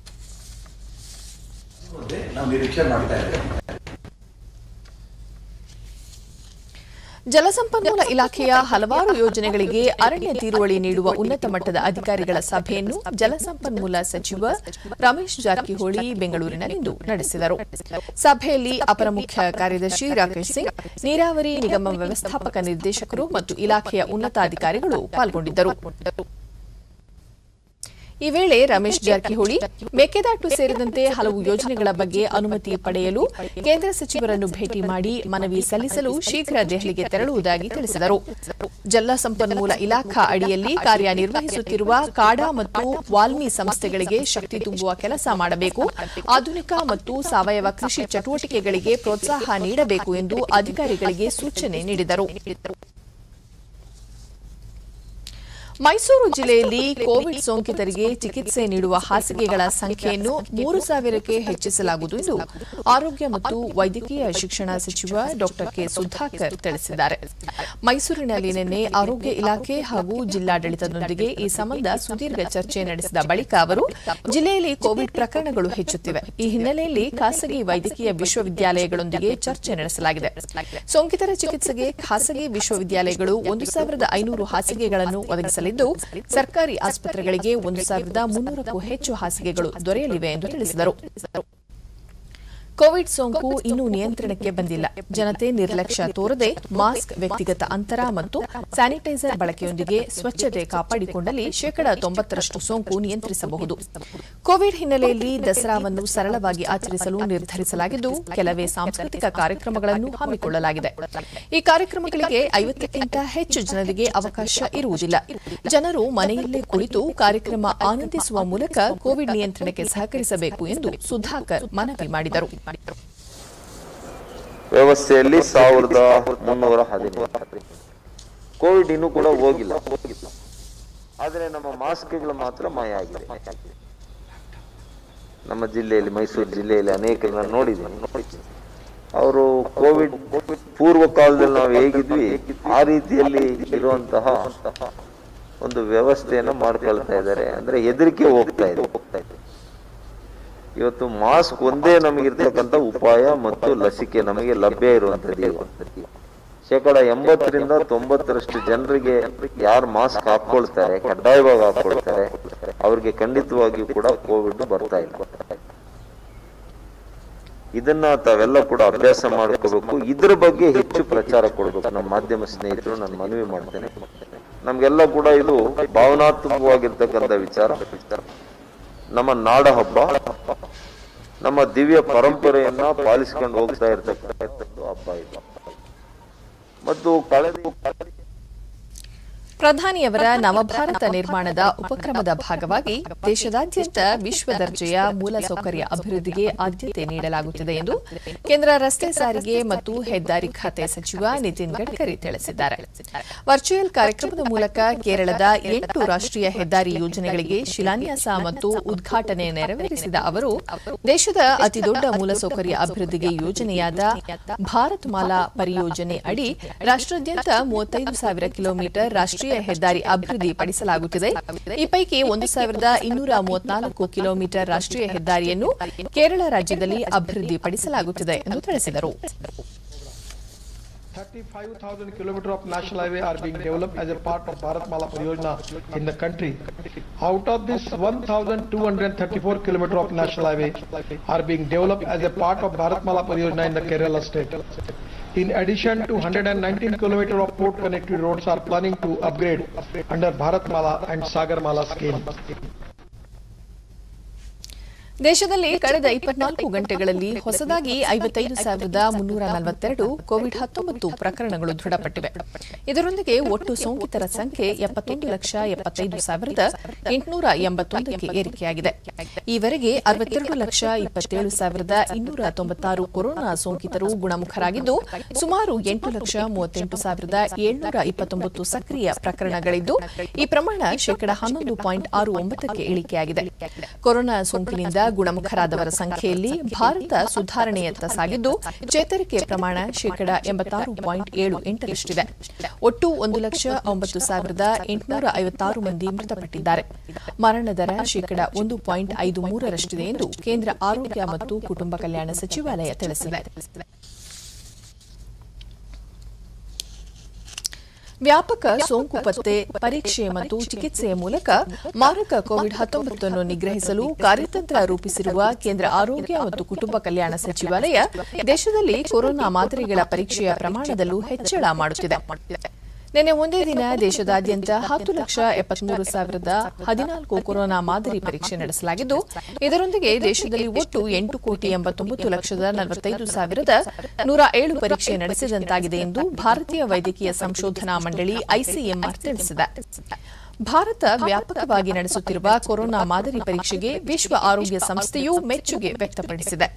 ನಾವು ನಿರೀಕ್ಷೆ ಮಾಡ್ತಾ ಇದ್ದೇವೆ ಜಲಸಂಪನ್ಮೂಲ ಇಲಾಖೆಯ ಹಲವಾರು ಯೋಜನೆಗಳಿಗೆ ಅರಣ್ಯ ತೀರುವಳಿ ನೀಡುವ ಉನ್ನತ ಮಟ್ಟದ ಅಧಿಕಾರಿಗಳ ಸಭೆಯನ್ನು ಜಲಸಂಪನ್ಮೂಲ ಸಚಿವ ರಮೇಶ್ ಜಾರಕಿಹೊಳಿ ಬೆಂಗಳೂರಿನಲ್ಲಿಂದು ನಡೆಸಿದರು ಸಭೆಯಲ್ಲಿ ಅಪರ ಮುಖ್ಯ ಕಾರ್ಯದರ್ಶಿ ರಾಕೇಶ್ ಸಿಂಗ್ ನೀರಾವರಿ ನಿಗಮ ವ್ಯವಸ್ಥಾಪಕ ನಿರ್ದೇಶಕರು ಮತ್ತು ಇಲಾಖೆಯ ಉನ್ನತಾಧಿಕಾರಿಗಳು ಪಾಲ್ಗೊಂಡಿದ್ದರು ಈ ವೇಳೆ ರಮೇಶ್ ಜಾರಕಿಹೊಳಿ ಮೇಕೆದಾಟು ಸೇರಿದಂತೆ ಹಲವು ಯೋಜನೆಗಳ ಬಗ್ಗೆ ಅನುಮತಿ ಪಡೆಯಲು ಕೇಂದ್ರ ಸಚಿವರನ್ನು ಭೇಟಿ ಮಾಡಿ ಮನವಿ ಸಲ್ಲಿಸಲು ಶೀಘ್ರ ದೆಹಲಿಗೆ ತೆರಳುವುದಾಗಿ ತಿಳಿಸಿದರು ಜಲಸಂಪನ್ಮೂಲ ಇಲಾಖಾ ಅಡಿಯಲ್ಲಿ ಕಾರ್ಯನಿರ್ವಹಿಸುತ್ತಿರುವ ಕಾಡಾ ಮತ್ತು ವಾಲ್ಮಿ ಸಂಸ್ಥೆಗಳಿಗೆ ಶಕ್ತಿ ತುಂಬುವ ಕೆಲಸ ಮಾಡಬೇಕು ಆಧುನಿಕ ಮತ್ತು ಸಾವಯವ ಕೃಷಿ ಚಟುವಟಿಕೆಗಳಿಗೆ ಪ್ರೋತ್ಸಾಹ ನೀಡಬೇಕು ಎಂದು ಅಧಿಕಾರಿಗಳಿಗೆ ಸೂಚನೆ ನೀಡಿದರು ಮೈಸೂರು ಜಿಲ್ಲೆಯಲ್ಲಿ ಕೋವಿಡ್ ಸೋಂಕಿತರಿಗೆ ಚಿಕಿತ್ಸೆ ನೀಡುವ ಹಾಸಿಗೆಗಳ ಸಂಖ್ಯೆಯನ್ನು ಮೂರು ಸಾವಿರಕ್ಕೆ ಹೆಚ್ಚಿಸಲಾಗುವುದು ಎಂದು ಆರೋಗ್ಯ ಮತ್ತು ವೈದ್ಯಕೀಯ ಶಿಕ್ಷಣ ಸಚಿವ ಡಾ ಕೆ ಸುಧಾಕರ್ ತಿಳಿಸಿದ್ದಾರೆ ಮೈಸೂರಿನಲ್ಲಿ ನಿನ್ನೆ ಆರೋಗ್ಯ ಇಲಾಖೆ ಹಾಗೂ ಜಿಲ್ಲಾಡಳಿತದೊಂದಿಗೆ ಈ ಸಂಬಂಧ ಸುದೀರ್ಘ ಚರ್ಚೆ ನಡೆಸಿದ ಬಳಿಕ ಅವರು ಜಿಲ್ಲೆಯಲ್ಲಿ ಕೋವಿಡ್ ಪ್ರಕರಣಗಳು ಹೆಚ್ಚುತ್ತಿವೆ ಈ ಹಿನ್ನೆಲೆಯಲ್ಲಿ ಖಾಸಗಿ ವೈದ್ಯಕೀಯ ವಿಶ್ವವಿದ್ಯಾಲಯಗಳೊಂದಿಗೆ ಚರ್ಚೆ ನಡೆಸಲಾಗಿದೆ ಸೋಂಕಿತರ ಚಿಕಿತ್ಸೆಗೆ ಖಾಸಗಿ ವಿಶ್ವವಿದ್ಯಾಲಯಗಳು ಒಂದು ಸಾವಿರದ ಐನೂರು ಹಾಸಿಗೆಗಳನ್ನು ಒದಗಿಸಲಿದ್ದು ಸರ್ಕಾರಿ ಆಸ್ಪತ್ರೆಗಳಿಗೆ ಒಂದು ಸಾವಿರದ ಮುನ್ನೂರಕ್ಕೂ ಹೆಚ್ಚು ಹಾಸಿಗೆಗಳು ದೊರೆಯಲಿವೆ ಎಂದು ತಿಳಿಸಿದರು ಕೋವಿಡ್ ಸೋಂಕು ಇನ್ನೂ ನಿಯಂತ್ರಣಕ್ಕೆ ಬಂದಿಲ್ಲ ಜನತೆ ನಿರ್ಲಕ್ಷ್ಯ ತೋರದೆ ಮಾಸ್ಕ್ ವ್ಯಕ್ತಿಗತ ಅಂತರ ಮತ್ತು ಸ್ಯಾನಿಟೈಸರ್ ಬಳಕೆಯೊಂದಿಗೆ ಸ್ವಚ್ಛತೆ ಕಾಪಾಡಿಕೊಂಡಲ್ಲಿ ಶೇಕಡಾ ತೊಂಬತ್ತರಷ್ಟು ಸೋಂಕು ನಿಯಂತ್ರಿಸಬಹುದು ಕೋವಿಡ್ ಹಿನ್ನೆಲೆಯಲ್ಲಿ ದಸರಾವನ್ನು ಸರಳವಾಗಿ ಆಚರಿಸಲು ನಿರ್ಧರಿಸಲಾಗಿದ್ದು ಕೆಲವೇ ಸಾಂಸ್ಕೃತಿಕ ಕಾರ್ಯಕ್ರಮಗಳನ್ನು ಹಮ್ಮಿಕೊಳ್ಳಲಾಗಿದೆ ಈ ಕಾರ್ಯಕ್ರಮಗಳಿಗೆ ಐವತ್ತಕ್ಕಿಂತ ಹೆಚ್ಚು ಜನರಿಗೆ ಅವಕಾಶ ಇರುವುದಿಲ್ಲ ಜನರು ಮನೆಯಲ್ಲೇ ಕುಳಿತು ಕಾರ್ಯಕ್ರಮ ಆನಂದಿಸುವ ಮೂಲಕ ಕೋವಿಡ್ ನಿಯಂತ್ರಣಕ್ಕೆ ಸಹಕರಿಸಬೇಕು ಎಂದು ಸುಧಾಕರ್ ಮನವಿ ಮಾಡಿದರು ವ್ಯವಸ್ಥೆಯಲ್ಲಿ ಸಾವಿರದ ಮುನ್ನೂರ ಹದಿನೈದು ಕೋವಿಡ್ ಇನ್ನೂ ಕೂಡ ಹೋಗಿಲ್ಲ ಆದರೆ ನಮ್ಮ ಮಾಸ್ಕ್ಗಳು ಮಾತ್ರ ಮಾಯ ಆಗಿದೆ ನಮ್ಮ ಜಿಲ್ಲೆಯಲ್ಲಿ ಮೈಸೂರು ಜಿಲ್ಲೆಯಲ್ಲಿ ಅನೇಕ ನಾನು ನೋಡಿದ್ದೀನಿ ಅವರು ಕೋವಿಡ್ ಪೂರ್ವ ಕಾಲದಲ್ಲಿ ನಾವು ಹೇಗಿದ್ವಿ ಆ ರೀತಿಯಲ್ಲಿ ಇರುವಂತಹ ಒಂದು ವ್ಯವಸ್ಥೆಯನ್ನು ಮಾಡ್ಕೊಳ್ತಾ ಇದ್ದಾರೆ ಅಂದ್ರೆ ಹೆದರಿಕೆ ಹೋಗ್ತಾ ಇದೆ ಹೋಗ್ತಾ ಇದೆ ಇವತ್ತು ಮಾಸ್ಕ್ ಒಂದೇ ನಮಗಿರ್ತಕ್ಕಂಥ ಉಪಾಯ ಮತ್ತು ಲಸಿಕೆ ನಮಗೆ ಲಭ್ಯ ಇರುವಂತದ್ದು ಈಗ. ಶೇಕಡ ಎಂಬತ್ತರಿಂದ ತೊಂಬತ್ತರಷ್ಟು ಜನರಿಗೆ ಯಾರು ಮಾಸ್ಕ್ ಹಾಕೊಳ್ತಾರೆ ಕಡ್ಡಾಯವಾಗಿ ಹಾಕೊಳ್ತಾರೆ ಅವ್ರಿಗೆ ಖಂಡಿತವಾಗಿಯೂ ಕೂಡ ಕೋವಿಡ್ ಬರ್ತಾ ಇಲ್ಲ ಇದನ್ನ ತಾವೆಲ್ಲ ಕೂಡ ಅಭ್ಯಾಸ ಮಾಡ್ಕೋಬೇಕು ಇದ್ರ ಬಗ್ಗೆ ಹೆಚ್ಚು ಪ್ರಚಾರ ಕೊಡಬೇಕು ನಮ್ಮ ಮಾಧ್ಯಮ ಸ್ನೇಹಿತರು ನಾನು ಮನವಿ ಮಾಡ್ತೇನೆ ನಮ್ಗೆಲ್ಲ ಕೂಡ ಇದು ಭಾವನಾತ್ಮಕವಾಗಿರ್ತಕ್ಕಂಥ ವಿಚಾರ ನಮ್ಮ ನಾಡ ಹಬ್ಬ ನಮ್ಮ ದಿವ್ಯ ಪರಂಪರೆಯನ್ನ ಪಾಲಿಸ್ಕೊಂಡು ಹೋಗ್ತಾ ಇರ್ತಕ್ಕಂಥದ್ದು ಹಬ್ಬ ಇದು ಮತ್ತು ಕಳೆದ ಪ್ರಧಾನಿಯವರ ನವಭಾರತ ನಿರ್ಮಾಣದ ಉಪಕ್ರಮದ ಭಾಗವಾಗಿ ದೇಶದಾದ್ಯಂತ ವಿಶ್ವ ದರ್ಜೆಯ ಮೂಲಸೌಕರ್ಯ ಅಭಿವೃದ್ಧಿಗೆ ಆದ್ಯತೆ ನೀಡಲಾಗುತ್ತಿದೆ ಎಂದು ಕೇಂದ್ರ ರಸ್ತೆ ಸಾರಿಗೆ ಮತ್ತು ಹೆದ್ದಾರಿ ಖಾತೆ ಸಚಿವ ನಿತಿನ್ ಗಡ್ಕರಿ ತಿಳಿಸಿದ್ದಾರೆ ವರ್ಚುವಲ್ ಕಾರ್ಯಕ್ರಮದ ಮೂಲಕ ಕೇರಳದ ಎಂಟು ರಾಷ್ಟ್ರೀಯ ಹೆದ್ದಾರಿ ಯೋಜನೆಗಳಿಗೆ ಶಿಲಾನ್ಯಾಸ ಮತ್ತು ಉದ್ಘಾಟನೆ ನೆರವೇರಿಸಿದ ಅವರು ದೇಶದ ಅತಿದೊಡ್ಡ ಮೂಲಸೌಕರ್ಯ ಅಭಿವೃದ್ಧಿಗೆ ಯೋಜನೆಯಾದ ಭಾರತ್ ಮಾಲಾ ಪರಿಯೋಜನೆ ಅಡಿ ರಾಷ್ಟ್ರಾದ್ಯಂತ ಮೂವತ್ತೈದು ಸಾವಿರ ಕಿಲೋಮೀಟರ್ ರಾಷ್ಟ್ರೀಯ ಹೆದ್ದಾರಿ ಅಭಿವೃದ್ಧಿ ಪಡಿಸಲಾಗುತ್ತಿದೆ ಈ ಪೈಕಿ ಒಂದು ಸಾವಿರದ ಇನ್ನೂರ ಮೂವತ್ನಾಲ್ಕು ಕಿಲೋಮೀಟರ್ ರಾಷ್ಟ್ರೀಯ ಹೆದ್ದಾರಿಯನ್ನು ಕೇರಳ ರಾಜ್ಯದಲ್ಲಿ ಅಭಿವೃದ್ಧಿ ಪಡಿಸಲಾಗುತ್ತಿದೆ ಎಂದು ತಿಳಿಸಿದರು 35,000 kilometers of national highway are being developed as a part of Bharatmala Pariyojana in the country. Out of this, 1,234 kilometers of national highway are being developed as a part of Bharatmala Pariyojana in the Kerala state. In addition to 119 kilometers of port connected roads are planning to upgrade under Bharatmala and Sagarmala scheme. ದೇಶದಲ್ಲಿ ಕಳೆದ ಇಪ್ಪತ್ನಾಲ್ಕು ಗಂಟೆಗಳಲ್ಲಿ ಹೊಸದಾಗಿ ಐವತ್ತೈದು ಸಾವಿರದ ಮುನ್ನೂರ ನಲವತ್ತೆರಡು Covid ಹತ್ತೊಂಬತ್ತು ಪ್ರಕರಣಗಳು ದೃಢಪಟ್ಟಿವೆ ಇದರೊಂದಿಗೆ ಒಟ್ಟು ಸೋಂಕಿತರ ಸಂಖ್ಯೆ ಎಪ್ಪತ್ತೊಂದು ಲಕ್ಷ ಎಪ್ಪತ್ತೈದು ಸಾವಿರದ ಎಂಟುನೂರ ಎಂಬತ್ತೊಂದಕ್ಕೆ ಏರಿಕೆಯಾಗಿದೆ ಈವರೆಗೆ ಅರವತ್ತೆರಡು ಲಕ್ಷ ಇಪ್ಪತ್ತೇಳು ಸಾವಿರದ ಇನ್ನೂರ ತೊಂಬತ್ತಾರು ಕೊರೋನಾ ಸೋಂಕಿತರು ಗುಣಮುಖರಾಗಿದ್ದು ಸುಮಾರು ಎಂಟು ಲಕ್ಷ ಮೂವತ್ತೆಂಟು ಸಾವಿರದ ಏಳ್ನೂರ ಇಪ್ಪತ್ತೊಂಬತ್ತು ಸಕ್ರಿಯ ಪ್ರಕರಣಗಳಿದ್ದು ಈ ಪ್ರಮಾಣ ಶೇಕಡ ಹನ್ನೊಂದು ಪಾಯಿಂಟ್ ಆರು ಒಂಬತ್ತಕ್ಕೆ ಇಳಿಕೆಯಾಗಿದೆ ಕೊರೋನಾ ಸೋಂಕಿನಿಂದ ಗುಣಮುಖರಾದವರ ಸಂಖ್ಯೆಯಲ್ಲಿ ಭಾರತ ಸುಧಾರಣೆಯತ್ತ ಸಾಗಿದ್ದು ಚೇತರಿಕೆ ಪ್ರಮಾಣ ಶೇಕಡ ಎಂಬತ್ತಾರು ಪಾಯಿಂಟ್ ಏಳು ಎಂಟರಷ್ಟಿದೆ ಒಟ್ಟು ಒಂದು ಲಕ್ಷ ಒಂಬತ್ತು ಸಾವಿರದ ಎಂಟುನೂರ ಐವತ್ತಾರು ಮಂದಿ ಮೃತಪಟ್ಟಿದ್ದಾರೆ ಮರಣ ದರ ಶೇಕಡ ಒಂದು ಪಾಯಿಂಟ್ ಐದು ಮೂರರಷ್ಟಿದೆ ಎಂದು ಕೇಂದ್ರ ಆರೋಗ್ಯ ಮತ್ತು ಕುಟುಂಬ ಕಲ್ಯಾಣ ಸಚಿವಾಲಯ ತಿಳಿಸಿದೆ ವ್ಯಾಪಕ ಸೋಂಕು ಪತ್ತೆ ಪರೀಕ್ಷೆ ಮತ್ತು ಚಿಕಿತ್ಸೆಯ ಮೂಲಕ ಮಾರಕ ಕೋವಿಡ್ ಹತ್ತೊಂಬತ್ತನ್ನು ನಿಗ್ರಹಿಸಲು ಕಾರ್ಯತಂತ್ರ ರೂಪಿಸಿರುವ ಕೇಂದ್ರ ಆರೋಗ್ಯ ಮತ್ತು ಕುಟುಂಬ ಕಲ್ಯಾಣ ಸಚಿವಾಲಯ ದೇಶದಲ್ಲಿ ಕೊರೋನಾ ಮಾದರಿಗಳ ಪರೀಕ್ಷೆಯ ಪ್ರಮಾಣದಲ್ಲೂ ಹೆಚ್ಚಳ ಮಾಡುತ್ತಿದೆ ನಿನ್ನೆ ಒಂದೇ ದಿನ ದೇಶದಾದ್ಯಂತ ಹತ್ತು ಲಕ್ಷ ಎಪ್ಪತ್ಮೂರು ಸಾವಿರದ ಹದಿನಾಲ್ಕು ಕೊರೋನಾ ಮಾದರಿ ಪರೀಕ್ಷೆ ನಡೆಸಲಾಗಿದ್ದು ಇದರೊಂದಿಗೆ ದೇಶದಲ್ಲಿ ಒಟ್ಟು ಎಂಟು ಕೋಟಿ ಎಂಬತ್ತೊಂಬತ್ತು ಲಕ್ಷದ ನಲವತ್ತೈದು ಸಾವಿರದ ನೂರ ಏಳು ಪರೀಕ್ಷೆ ನಡೆಸಿದಂತಾಗಿದೆ ಎಂದು ಭಾರತೀಯ ವೈದ್ಯಕೀಯ ಸಂಶೋಧನಾ ಮಂಡಳಿ ಐಸಿಎಂಆರ್ ತಿಳಿಸಿದೆ ಭಾರತ ವ್ಯಾಪಕವಾಗಿ ನಡೆಸುತ್ತಿರುವ ಕೊರೋನಾ ಮಾದರಿ ಪರೀಕ್ಷೆಗೆ ವಿಶ್ವ ಆರೋಗ್ಯ ಸಂಸ್ಥೆಯೂ ಮೆಚ್ಚುಗೆ ವ್ಯಕ್ತಪಡಿಸಿದೆ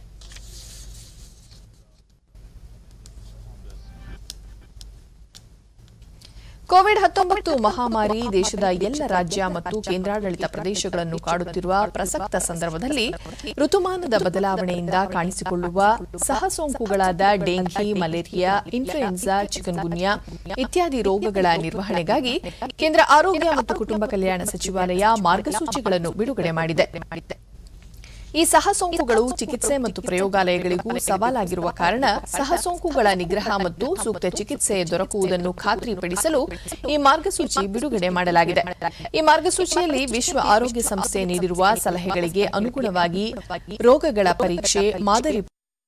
ಕೋವಿಡ್ ಹತ್ತೊಂಬತ್ತು ಮಹಾಮಾರಿ ದೇಶದ ಎಲ್ಲ ರಾಜ್ಯ ಮತ್ತು ಕೇಂದ್ರಾಡಳಿತ ಪ್ರದೇಶಗಳನ್ನು ಕಾಡುತ್ತಿರುವ ಪ್ರಸಕ್ತ ಸಂದರ್ಭದಲ್ಲಿ ಋತುಮಾನದ ಬದಲಾವಣೆಯಿಂದ ಕಾಣಿಸಿಕೊಳ್ಳುವ ಸಹ ಸೋಂಕುಗಳಾದ ಡೆಂಘಿ ಮಲೇರಿಯಾ ಇನ್ಫ್ಲೂಯೆನ್ಸಾ ಚಿಕನ್ಗುನ್ಯಾ ಇತ್ಯಾದಿ ರೋಗಗಳ ನಿರ್ವಹಣೆಗಾಗಿ ಕೇಂದ್ರ ಆರೋಗ್ಯ ಮತ್ತು ಕುಟುಂಬ ಕಲ್ಯಾಣ ಸಚಿವಾಲಯ ಮಾರ್ಗಸೂಚಿಗಳನ್ನು ಬಿಡುಗಡೆ ಮಾಡಿದೆ ಈ ಸಹ ಸೋಂಕುಗಳು ಚಿಕಿತ್ಸೆ ಮತ್ತು ಪ್ರಯೋಗಾಲಯಗಳಿಗೂ ಸವಾಲಾಗಿರುವ ಕಾರಣ ಸಹ ಸೋಂಕುಗಳ ನಿಗ್ರಹ ಮತ್ತು ಸೂಕ್ತ ಚಿಕಿತ್ಸೆ ದೊರಕುವುದನ್ನು ಖಾತ್ರಿಪಡಿಸಲು ಈ ಮಾರ್ಗಸೂಚಿ ಬಿಡುಗಡೆ ಮಾಡಲಾಗಿದೆ ಈ ಮಾರ್ಗಸೂಚಿಯಲ್ಲಿ ವಿಶ್ವ ಆರೋಗ್ಯ ಸಂಸ್ಥೆ ನೀಡಿರುವ ಸಲಹೆಗಳಿಗೆ ಅನುಗುಣವಾಗಿ ರೋಗಗಳ ಪರೀಕ್ಷೆ ಮಾದರಿ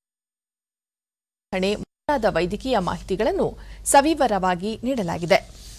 ಮುಂತಾದ ವೈದ್ಯಕೀಯ ಮಾಹಿತಿಗಳನ್ನು ಸವಿವರವಾಗಿ ನೀಡಲಾಗಿದೆ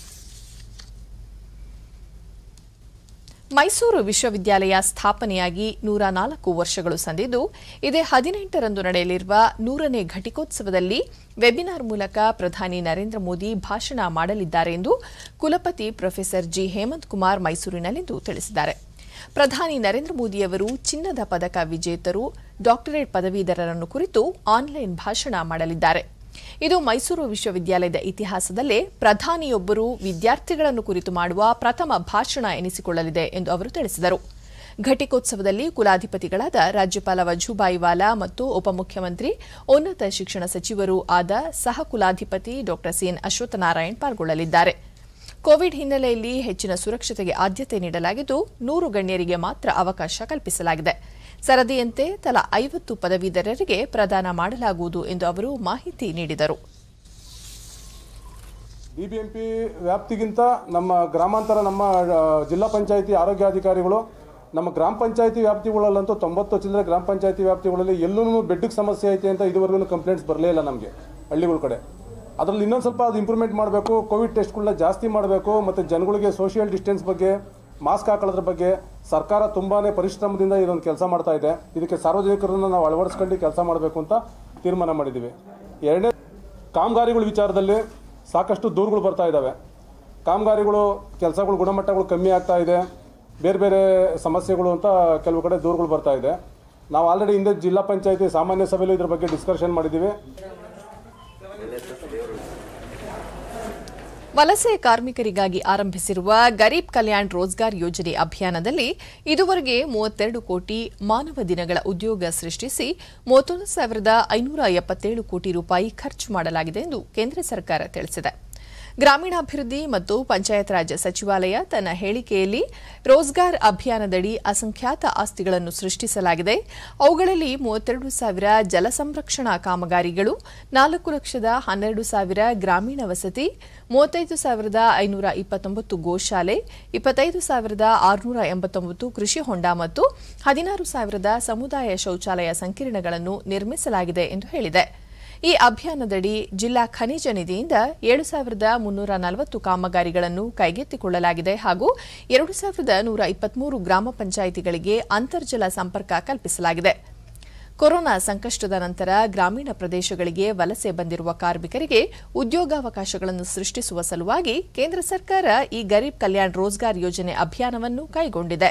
ಮೈಸೂರು ವಿಶ್ವವಿದ್ಯಾಲಯ ಸ್ಥಾಪನೆಯಾಗಿ ನೂರ ನಾಲ್ಕು ವರ್ಷಗಳು ಸಂದಿದ್ದು ಇದೇ ಹದಿನೆಂಟರಂದು ನಡೆಯಲಿರುವ ನೂರನೇ ಘಟಿಕೋತ್ಸವದಲ್ಲಿ ವೆಬಿನಾರ್ ಮೂಲಕ ಪ್ರಧಾನಿ ನರೇಂದ್ರ ಮೋದಿ ಭಾಷಣ ಮಾಡಲಿದ್ದಾರೆ ಎಂದು ಕುಲಪತಿ ಪ್ರೊಫೆಸರ್ ಜಿ ಹೇಮಂತ್ ಕುಮಾರ್ ಮೈಸೂರಿನಲ್ಲಿಂದು ತಿಳಿಸಿದ್ದಾರೆ ಪ್ರಧಾನಿ ನರೇಂದ್ರ ಮೋದಿಯವರು ಚಿನ್ನದ ಪದಕ ವಿಜೇತರು ಡಾಕ್ಟರೇಟ್ ಪದವೀಧರರನ್ನು ಕುರಿತು ಆನ್ಲೈನ್ ಭಾಷಣ ಮಾಡಲಿದ್ದಾರೆ ಇದು ಮೈಸೂರು ವಿಶ್ವವಿದ್ಯಾಲಯದ ಇತಿಹಾಸದಲ್ಲೇ ಪ್ರಧಾನಿಯೊಬ್ಬರು ವಿದ್ಯಾರ್ಥಿಗಳನ್ನು ಕುರಿತು ಮಾಡುವ ಪ್ರಥಮ ಭಾಷಣ ಎನಿಸಿಕೊಳ್ಳಲಿದೆ ಎಂದು ಅವರು ತಿಳಿಸಿದರು ಘಟಿಕೋತ್ಸವದಲ್ಲಿ ಕುಲಾಧಿಪತಿಗಳಾದ ರಾಜ್ಯಪಾಲ ವಜೂಭಾಯಿ ವಾಲಾ ಮತ್ತು ಉಪಮುಖ್ಯಮಂತ್ರಿ ಉನ್ನತ ಶಿಕ್ಷಣ ಸಚಿವರೂ ಆದ ಸಹ ಕುಲಾಧಿಪತಿ ಡಾ ಸಿಎನ್ ಅಶ್ವತ್ಥನಾರಾಯಣ್ ಪಾಲ್ಗೊಳ್ಳಲಿದ್ದಾರೆ ಕೋವಿಡ್ ಹಿನ್ನೆಲೆಯಲ್ಲಿ ಹೆಚ್ಚಿನ ಸುರಕ್ಷತೆಗೆ ಆದ್ಯತೆ ನೀಡಲಾಗಿದ್ದು ನೂರು ಗಣ್ಯರಿಗೆ ಮಾತ್ರ ಅವಕಾಶ ಕಲ್ಪಿಸಲಾಗಿದೆ ಸರದಿಯಂತೆ ತಲಾ ಐವತ್ತು ಪದವೀಧರರಿಗೆ ಪ್ರದಾನ ಮಾಡಲಾಗುವುದು ಎಂದು ಅವರು ಮಾಹಿತಿ ನೀಡಿದರು ಬಿಬಿಎಂಪಿ ವ್ಯಾಪ್ತಿಗಿಂತ ನಮ್ಮ ಗ್ರಾಮಾಂತರ ನಮ್ಮ ಆ, ಜಿಲ್ಲಾ ಪಂಚಾಯಿತಿ ಆರೋಗ್ಯಾಧಿಕಾರಿಗಳು ನಮ್ಮ ಗ್ರಾಮ ಪಂಚಾಯಿತಿ ವ್ಯಾಪ್ತಿಗಳಲ್ಲಂತೂ ತೊಂಬತ್ತು ಚಿಲ್ಲರೆ ಗ್ರಾಮ ಪಂಚಾಯಿತಿ ವ್ಯಾಪ್ತಿಗಳಲ್ಲಿ ಎಲ್ಲೂ ಬೆಡ್ಗೆ ಸಮಸ್ಯೆ ಐತೆ ಅಂತ ಇದುವರೆಗೂ ಕಂಪ್ಲೇಂಟ್ಸ್ ಬರಲೇ ಇಲ್ಲ ನಮಗೆ ಹಳ್ಳಿಗಳ ಕಡೆ ಅದರಲ್ಲಿ ಇನ್ನೊಂದು ಸ್ವಲ್ಪ ಅದು ಇಂಪ್ರೂವ್ಮೆಂಟ್ ಮಾಡಬೇಕು ಕೋವಿಡ್ ಟೆಸ್ಟ್ಗಳನ್ನ ಜಾಸ್ತಿ ಮಾಡಬೇಕು ಮತ್ತು ಜನಗಳಿಗೆ ಸೋಷಿಯಲ್ ಡಿಸ್ಟೆನ್ಸ್ ಬಗ್ಗೆ ಮಾಸ್ಕ್ ಹಾಕೊಳ್ಳೋದ್ರ ಬಗ್ಗೆ ಸರ್ಕಾರ ತುಂಬಾ ಪರಿಶ್ರಮದಿಂದ ಇದೊಂದು ಕೆಲಸ ಮಾಡ್ತಾ ಇದೆ ಇದಕ್ಕೆ ಸಾರ್ವಜನಿಕರನ್ನು ನಾವು ಅಳವಡಿಸ್ಕೊಂಡು ಕೆಲಸ ಮಾಡಬೇಕು ಅಂತ ತೀರ್ಮಾನ ಮಾಡಿದ್ದೀವಿ ಎರಡನೇ ಕಾಮಗಾರಿಗಳ ವಿಚಾರದಲ್ಲಿ ಸಾಕಷ್ಟು ದೂರುಗಳು ಬರ್ತಾ ಇದ್ದಾವೆ ಕಾಮಗಾರಿಗಳು ಕೆಲಸಗಳು ಗುಣಮಟ್ಟಗಳು ಕಮ್ಮಿ ಆಗ್ತಾ ಇದೆ ಬೇರೆ ಬೇರೆ ಸಮಸ್ಯೆಗಳು ಅಂತ ಕೆಲವು ಕಡೆ ದೂರುಗಳು ಬರ್ತಾ ಇದೆ ನಾವು ಆಲ್ರೆಡಿ ಹಿಂದೆ ಜಿಲ್ಲಾ ಪಂಚಾಯತಿ ಸಾಮಾನ್ಯ ಸಭೆಯಲ್ಲೂ ಇದ್ರ ಬಗ್ಗೆ ಡಿಸ್ಕಷನ್ ಮಾಡಿದ್ದೀವಿ ವಲಸೆ ಕಾರ್ಮಿಕರಿಗಾಗಿ ಆರಂಭಿಸಿರುವ ಗರೀಬ್ ಕಲ್ಯಾಣ್ ರೋಜ್ಗಾರ್ ಯೋಜನೆ ಅಭಿಯಾನದಲ್ಲಿ ಇದುವರೆಗೆ ಮೂವತ್ತೆರಡು ಕೋಟಿ ಮಾನವ ದಿನಗಳ ಉದ್ಯೋಗ ಸೃಷ್ಟಿಸಿ ಮೂವತ್ತೊಂದು ಸಾವಿರದ ಐನೂರ ಎಪ್ಪತ್ತೇಳು ಕೋಟಿ ರೂಪಾಯಿ ಖರ್ಚು ಮಾಡಲಾಗಿದೆ ಎಂದು ಕೇಂದ್ರ ಸರ್ಕಾರ ತಿಳಿಸಿದೆ ಗ್ರಾಮೀಣಾಭಿವೃದ್ಧಿ ಮತ್ತು ಪಂಚಾಯತ್ ರಾಜ್ ಸಚಿವಾಲಯ ತನ್ನ ಹೇಳಿಕೆಯಲ್ಲಿ ರೋಜ್ಗಾರ್ ಅಭಿಯಾನದಡಿ ಅಸಂಖ್ಯಾತ ಆಸ್ತಿಗಳನ್ನು ಸೃಷ್ಟಿಸಲಾಗಿದೆ ಅವುಗಳಲ್ಲಿ ಮೂವತ್ತೆರಡು ಸಾವಿರ ಜಲ ಸಂರಕ್ಷಣಾ ಕಾಮಗಾರಿಗಳು ನಾಲ್ಕು ಲಕ್ಷದ ಹನ್ನೆರಡು ಸಾವಿರ ಗ್ರಾಮೀಣ ವಸತಿ ಮೂವತ್ತೈದು ಸಾವಿರದ ಐನೂರ ಇಪ್ಪತ್ತೊಂಬತ್ತು ಗೋಶಾಲೆ ಇಪ್ಪತ್ತೈದು ಸಾವಿರದ ಆರುನೂರ ಎಂಬತ್ತೊಂಬತ್ತು ಕೃಷಿ ಹೊಂಡ ಮತ್ತು ಹದಿನಾರು ಸಾವಿರದ ಸಮುದಾಯ ಶೌಚಾಲಯ ಸಂಕೀರ್ಣಗಳನ್ನು ನಿರ್ಮಿಸಲಾಗಿದೆ ಎಂದು ಹೇಳಿದೆ ಈ ಅಭಿಯಾನದಡಿ ಜಿಲ್ಲಾ ಖನಿಜ ನಿಧಿಯಿಂದ ಏಳು ಸಾವಿರದ ಮುನ್ನೂರ ನಲವತ್ತು ಕಾಮಗಾರಿಗಳನ್ನು ಕೈಗೆತ್ತಿಕೊಳ್ಳಲಾಗಿದೆ ಹಾಗೂ ಎರಡು ಸಾವಿರದ ನೂರ ಇಪ್ಪತ್ಮೂರು ಗ್ರಾಮ ಪಂಚಾಯಿತಿಗಳಿಗೆ ಅಂತರ್ಜಲ ಸಂಪರ್ಕ ಕಲ್ಪಿಸಲಾಗಿದೆ ಕೊರೋನಾ ಸಂಕಷ್ಟದ ನಂತರ ಗ್ರಾಮೀಣ ಪ್ರದೇಶಗಳಿಗೆ ವಲಸೆ ಬಂದಿರುವ ಕಾರ್ಮಿಕರಿಗೆ ಉದ್ಯೋಗಾವಕಾಶಗಳನ್ನು ಸೃಷ್ಟಿಸುವ ಸಲುವಾಗಿ ಕೇಂದ್ರ ಸರ್ಕಾರ ಈ ಗರೀಬ್ ಕಲ್ಯಾಣ್ ರೋಜ್ಗಾರ್ ಯೋಜನೆ ಅಭಿಯಾನವನ್ನು ಕೈಗೊಂಡಿದೆ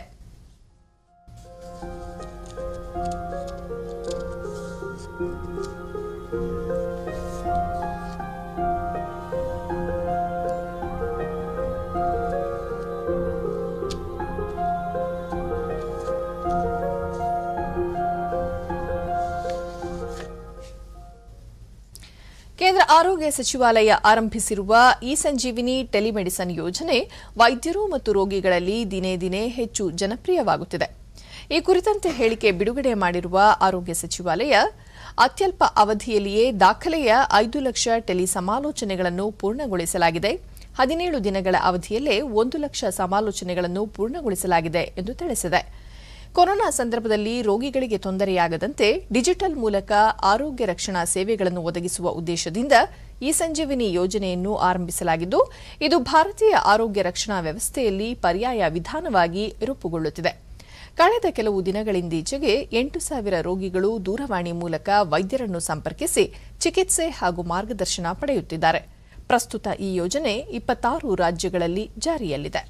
ಕೇಂದ್ರ ಆರೋಗ್ಯ ಸಚಿವಾಲಯ ಆರಂಭಿಸಿರುವ ಇ ಸಂಜೀವಿನಿ ಟೆಲಿಮೆಡಿಸನ್ ಯೋಜನೆ ವೈದ್ಯರು ಮತ್ತು ರೋಗಿಗಳಲ್ಲಿ ದಿನೇ ದಿನೇ ಹೆಚ್ಚು ಜನಪ್ರಿಯವಾಗುತ್ತಿದೆ ಈ ಕುರಿತಂತೆ ಹೇಳಿಕೆ ಬಿಡುಗಡೆ ಮಾಡಿರುವ ಆರೋಗ್ಯ ಸಚಿವಾಲಯ ಅತ್ಯಲ್ಪ ಅವಧಿಯಲ್ಲಿಯೇ ದಾಖಲೆಯ ಐದು ಲಕ್ಷ ಟೆಲಿ ಸಮಾಲೋಚನೆಗಳನ್ನು ಪೂರ್ಣಗೊಳಿಸಲಾಗಿದೆ ಹದಿನೇಳು ದಿನಗಳ ಅವಧಿಯಲ್ಲೇ ಒಂದು ಲಕ್ಷ ಸಮಾಲೋಚನೆಗಳನ್ನು ಪೂರ್ಣಗೊಳಿಸಲಾಗಿದೆ ಎಂದು ತಿಳಿಸಿದೆ ಕೊರೋನಾ ಸಂದರ್ಭದಲ್ಲಿ ರೋಗಿಗಳಿಗೆ ತೊಂದರೆಯಾಗದಂತೆ ಡಿಜಿಟಲ್ ಮೂಲಕ ಆರೋಗ್ಯ ರಕ್ಷಣಾ ಸೇವೆಗಳನ್ನು ಒದಗಿಸುವ ಉದ್ದೇಶದಿಂದ ಈ ಸಂಜೀವಿನಿ ಯೋಜನೆಯನ್ನು ಆರಂಭಿಸಲಾಗಿದ್ದು ಇದು ಭಾರತೀಯ ಆರೋಗ್ಯ ರಕ್ಷಣಾ ವ್ಯವಸ್ಥೆಯಲ್ಲಿ ಪರ್ಯಾಯ ವಿಧಾನವಾಗಿ ರೂಪುಗೊಳ್ಳುತ್ತಿದೆ ಕಳೆದ ಕೆಲವು ದಿನಗಳಿಂದೀಚೆಗೆ ಎಂಟು ಸಾವಿರ ರೋಗಿಗಳು ದೂರವಾಣಿ ಮೂಲಕ ವೈದ್ಯರನ್ನು ಸಂಪರ್ಕಿಸಿ ಚಿಕಿತ್ಸೆ ಹಾಗೂ ಮಾರ್ಗದರ್ಶನ ಪಡೆಯುತ್ತಿದ್ದಾರೆ ಪ್ರಸ್ತುತ ಈ ಯೋಜನೆ ಇಪ್ಪತ್ತಾರು ರಾಜ್ಯಗಳಲ್ಲಿ ಜಾರಿಯಲ್ಲಿದೆ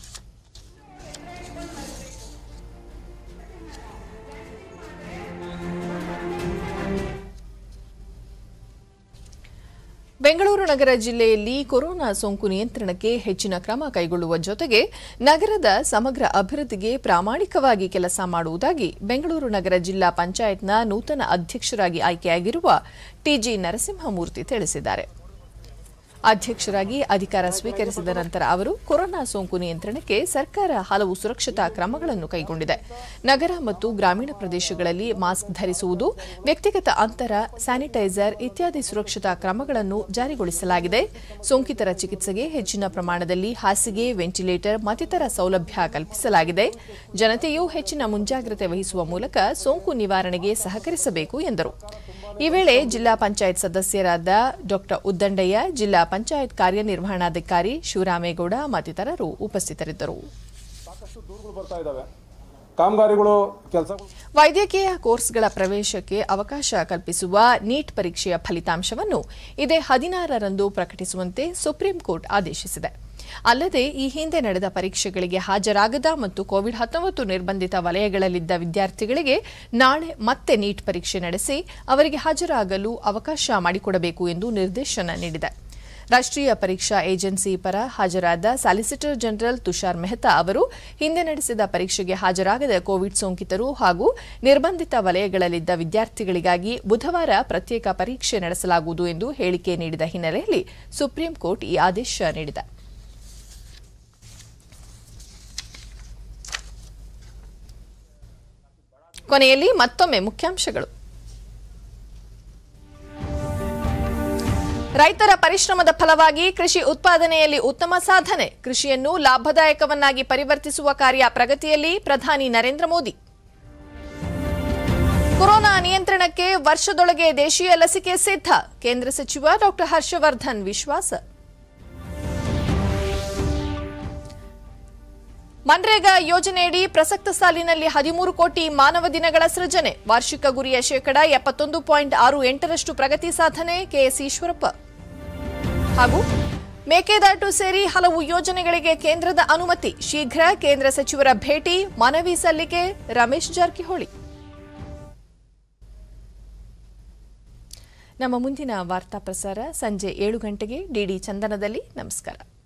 ಬೆಂಗಳೂರು ನಗರ ಜಿಲ್ಲೆಯಲ್ಲಿ ಕೊರೋನಾ ಸೋಂಕು ನಿಯಂತ್ರಣಕ್ಕೆ ಹೆಚ್ಚಿನ ಕ್ರಮ ಕೈಗೊಳ್ಳುವ ಜೊತೆಗೆ ನಗರದ ಸಮಗ್ರ ಅಭಿವೃದ್ಧಿಗೆ ಪ್ರಾಮಾಣಿಕವಾಗಿ ಕೆಲಸ ಮಾಡುವುದಾಗಿ ಬೆಂಗಳೂರು ನಗರ ಜಿಲ್ಲಾ ಪಂಚಾಯತ್ನ ನೂತನ ಅಧ್ಯಕ್ಷರಾಗಿ ಆಯ್ಕೆಯಾಗಿರುವ ಟಿಜಿ ನರಸಿಂಹಮೂರ್ತಿ ತಿಳಿಸಿದ್ದಾರೆ ಅಧ್ಯಕ್ಷರಾಗಿ ಅಧಿಕಾರ ಸ್ವೀಕರಿಸಿದ ನಂತರ ಅವರು ಕೊರೋನಾ ಸೋಂಕು ನಿಯಂತ್ರಣಕ್ಕೆ ಸರ್ಕಾರ ಹಲವು ಸುರಕ್ಷತಾ ಕ್ರಮಗಳನ್ನು ಕೈಗೊಂಡಿದೆ ನಗರ ಮತ್ತು ಗ್ರಾಮೀಣ ಪ್ರದೇಶಗಳಲ್ಲಿ ಮಾಸ್ಕ್ ಧರಿಸುವುದು ವ್ಯಕ್ತಿಗತ ಅಂತರ ಸ್ಯಾನಿಟೈಸರ್ ಇತ್ಯಾದಿ ಸುರಕ್ಷತಾ ಕ್ರಮಗಳನ್ನು ಜಾರಿಗೊಳಿಸಲಾಗಿದೆ ಸೋಂಕಿತರ ಚಿಕಿತ್ಸೆಗೆ ಹೆಚ್ಚಿನ ಪ್ರಮಾಣದಲ್ಲಿ ಹಾಸಿಗೆ ವೆಂಟಿಲೇಟರ್ ಮತ್ತಿತರ ಸೌಲಭ್ಯ ಕಲ್ಪಿಸಲಾಗಿದೆ ಜನತೆಯೂ ಹೆಚ್ಚಿನ ಮುಂಜಾಗ್ರತೆ ವಹಿಸುವ ಮೂಲಕ ಸೋಂಕು ನಿವಾರಣೆಗೆ ಸಹಕರಿಸಬೇಕು ಎಂದರು ಈ ವೇಳೆ ಜಿಲ್ಲಾ ಪಂಚಾಯತ್ ಸದಸ್ಯರಾದ ಡಾ ಉದ್ದಂಡಯ್ಯ ಜಿಲ್ಲಾ ಪಂಚಾಯತ್ ಕಾರ್ಯನಿರ್ವಹಣಾಧಿಕಾರಿ ಶಿವರಾಮೇಗೌಡ ಮತ್ತಿತರರು ಉಪಸ್ಥಿತರಿದ್ದರು ಸಾಕಷ್ಟು ದೂರುಗಳು ಬರ್ತಾ ಇದ್ದಾವೆ ಕಾಮಗಾರಿಗಳು ಕೆಲಸ ವೈದ್ಯಕೀಯ ಕೋರ್ಸ್ಗಳ ಪ್ರವೇಶಕ್ಕೆ ಅವಕಾಶ ಕಲ್ಪಿಸುವ ನೀಟ್ ಪರೀಕ್ಷೆಯ ಫಲಿತಾಂಶವನ್ನು ಇದೇ ಹದಿನಾರರಂದು ಪ್ರಕಟಿಸುವಂತೆ ಸುಪ್ರೀಂ ಕೋರ್ಟ್ ಆದೇಶಿಸಿದೆ ಅಲ್ಲದೆ ಈ ಹಿಂದೆ ನಡೆದ ಪರೀಕ್ಷೆಗಳಿಗೆ ಹಾಜರಾಗದ ಮತ್ತು ಕೋವಿಡ್ ಹತ್ತೊಂಬತ್ತು ನಿರ್ಬಂಧಿತ ವಲಯಗಳಲ್ಲಿದ್ದ ವಿದ್ಯಾರ್ಥಿಗಳಿಗೆ ನಾಳೆ ಮತ್ತೆ ನೀಟ್ ಪರೀಕ್ಷೆ ನಡೆಸಿ ಅವರಿಗೆ ಹಾಜರಾಗಲು ಅವಕಾಶ ಮಾಡಿಕೊಡಬೇಕು ಎಂದು ನಿರ್ದೇಶನ ನೀಡಿದೆ ರಾಷ್ಟ್ರೀಯ ಪರೀಕ್ಷಾ ಏಜೆನ್ಸಿ ಪರ ಹಾಜರಾದ ಸಾಲಿಸಿಟರ್ ಜನರಲ್ ತುಷಾರ್ ಮೆಹ್ತಾ ಅವರು ಹಿಂದೆ ನಡೆಸಿದ ಪರೀಕ್ಷೆಗೆ ಹಾಜರಾಗದ ಕೋವಿಡ್ ಸೋಂಕಿತರು ಹಾಗೂ ನಿರ್ಬಂಧಿತ ವಲಯಗಳಲ್ಲಿದ್ದ ವಿದ್ಯಾರ್ಥಿಗಳಿಗಾಗಿ ಬುಧವಾರ ಪ್ರತ್ಯೇಕ ಪರೀಕ್ಷೆ ನಡೆಸಲಾಗುವುದು ಎಂದು ಹೇಳಿಕೆ ನೀಡಿದ ಹಿನ್ನೆಲೆಯಲ್ಲಿ ಸುಪ್ರೀಂ ಕೋರ್ಟ್ ಈ ಆದೇಶ ನೀಡಿದೆ ಕೊನೆಯಲ್ಲಿ ಮತ್ತೊಮ್ಮೆ ಮುಖ್ಯಾಂಶಗಳು ರೈತರ ಪರಿಶ್ರಮದ ಫಲವಾಗಿ ಕೃಷಿ ಉತ್ಪಾದನೆಯಲ್ಲಿ ಉತ್ತಮ ಸಾಧನೆ ಕೃಷಿಯನ್ನು ಲಾಭದಾಯಕವನ್ನಾಗಿ ಪರಿವರ್ತಿಸುವ ಕಾರ್ಯ ಪ್ರಗತಿಯಲ್ಲಿ ಪ್ರಧಾನಿ ನರೇಂದ್ರ ಮೋದಿ ಕೊರೋನಾ ನಿಯಂತ್ರಣಕ್ಕೆ ವರ್ಷದೊಳಗೆ ದೇಶೀಯ ಲಸಿಕೆ ಸಿದ್ಧ ಕೇಂದ್ರ ಸಚಿವ ಡಾ ಹರ್ಷವರ್ಧನ್ ವಿಶ್ವಾಸ ಮನ್ರೇಗಾ ಯೋಜನೆಯಡಿ ಪ್ರಸಕ್ತ ಸಾಲಿನಲ್ಲಿ ಹದಿಮೂರು ಕೋಟಿ ಮಾನವ ದಿನಗಳ ಸೃಜನೆ ವಾರ್ಷಿಕ ಗುರಿಯ ಶೇಕಡ ಎಪ್ಪತ್ತೊಂದು ಪಾಯಿಂಟ್ ಆರು ಎಂಟರಷ್ಟು ಪ್ರಗತಿ ಸಾಧನೆ ಕೆಎಸ್ ಈಶ್ವರಪ್ಪ ಹಾಗೂ ಮೇಕೆದಾಟು ಸೇರಿ ಹಲವು ಯೋಜನೆಗಳಿಗೆ ಕೇಂದ್ರದ ಅನುಮತಿ ಶೀಘ್ರ ಕೇಂದ್ರ ಸಚಿವರ ಭೇಟಿ ಮನವಿ ಸಲ್ಲಿಕೆ ರಮೇಶ್ ಜಾರಕಿಹೊಳಿ ನಮ್ಮ ಮುಂದಿನ ವಾರ್ತಾ ಪ್ರಸಾರ ಸಂಜೆ ಏಳು ಗಂಟೆಗೆ ಡಿಡಿ ಚಂದನದಲ್ಲಿ ನಮಸ್ಕಾರ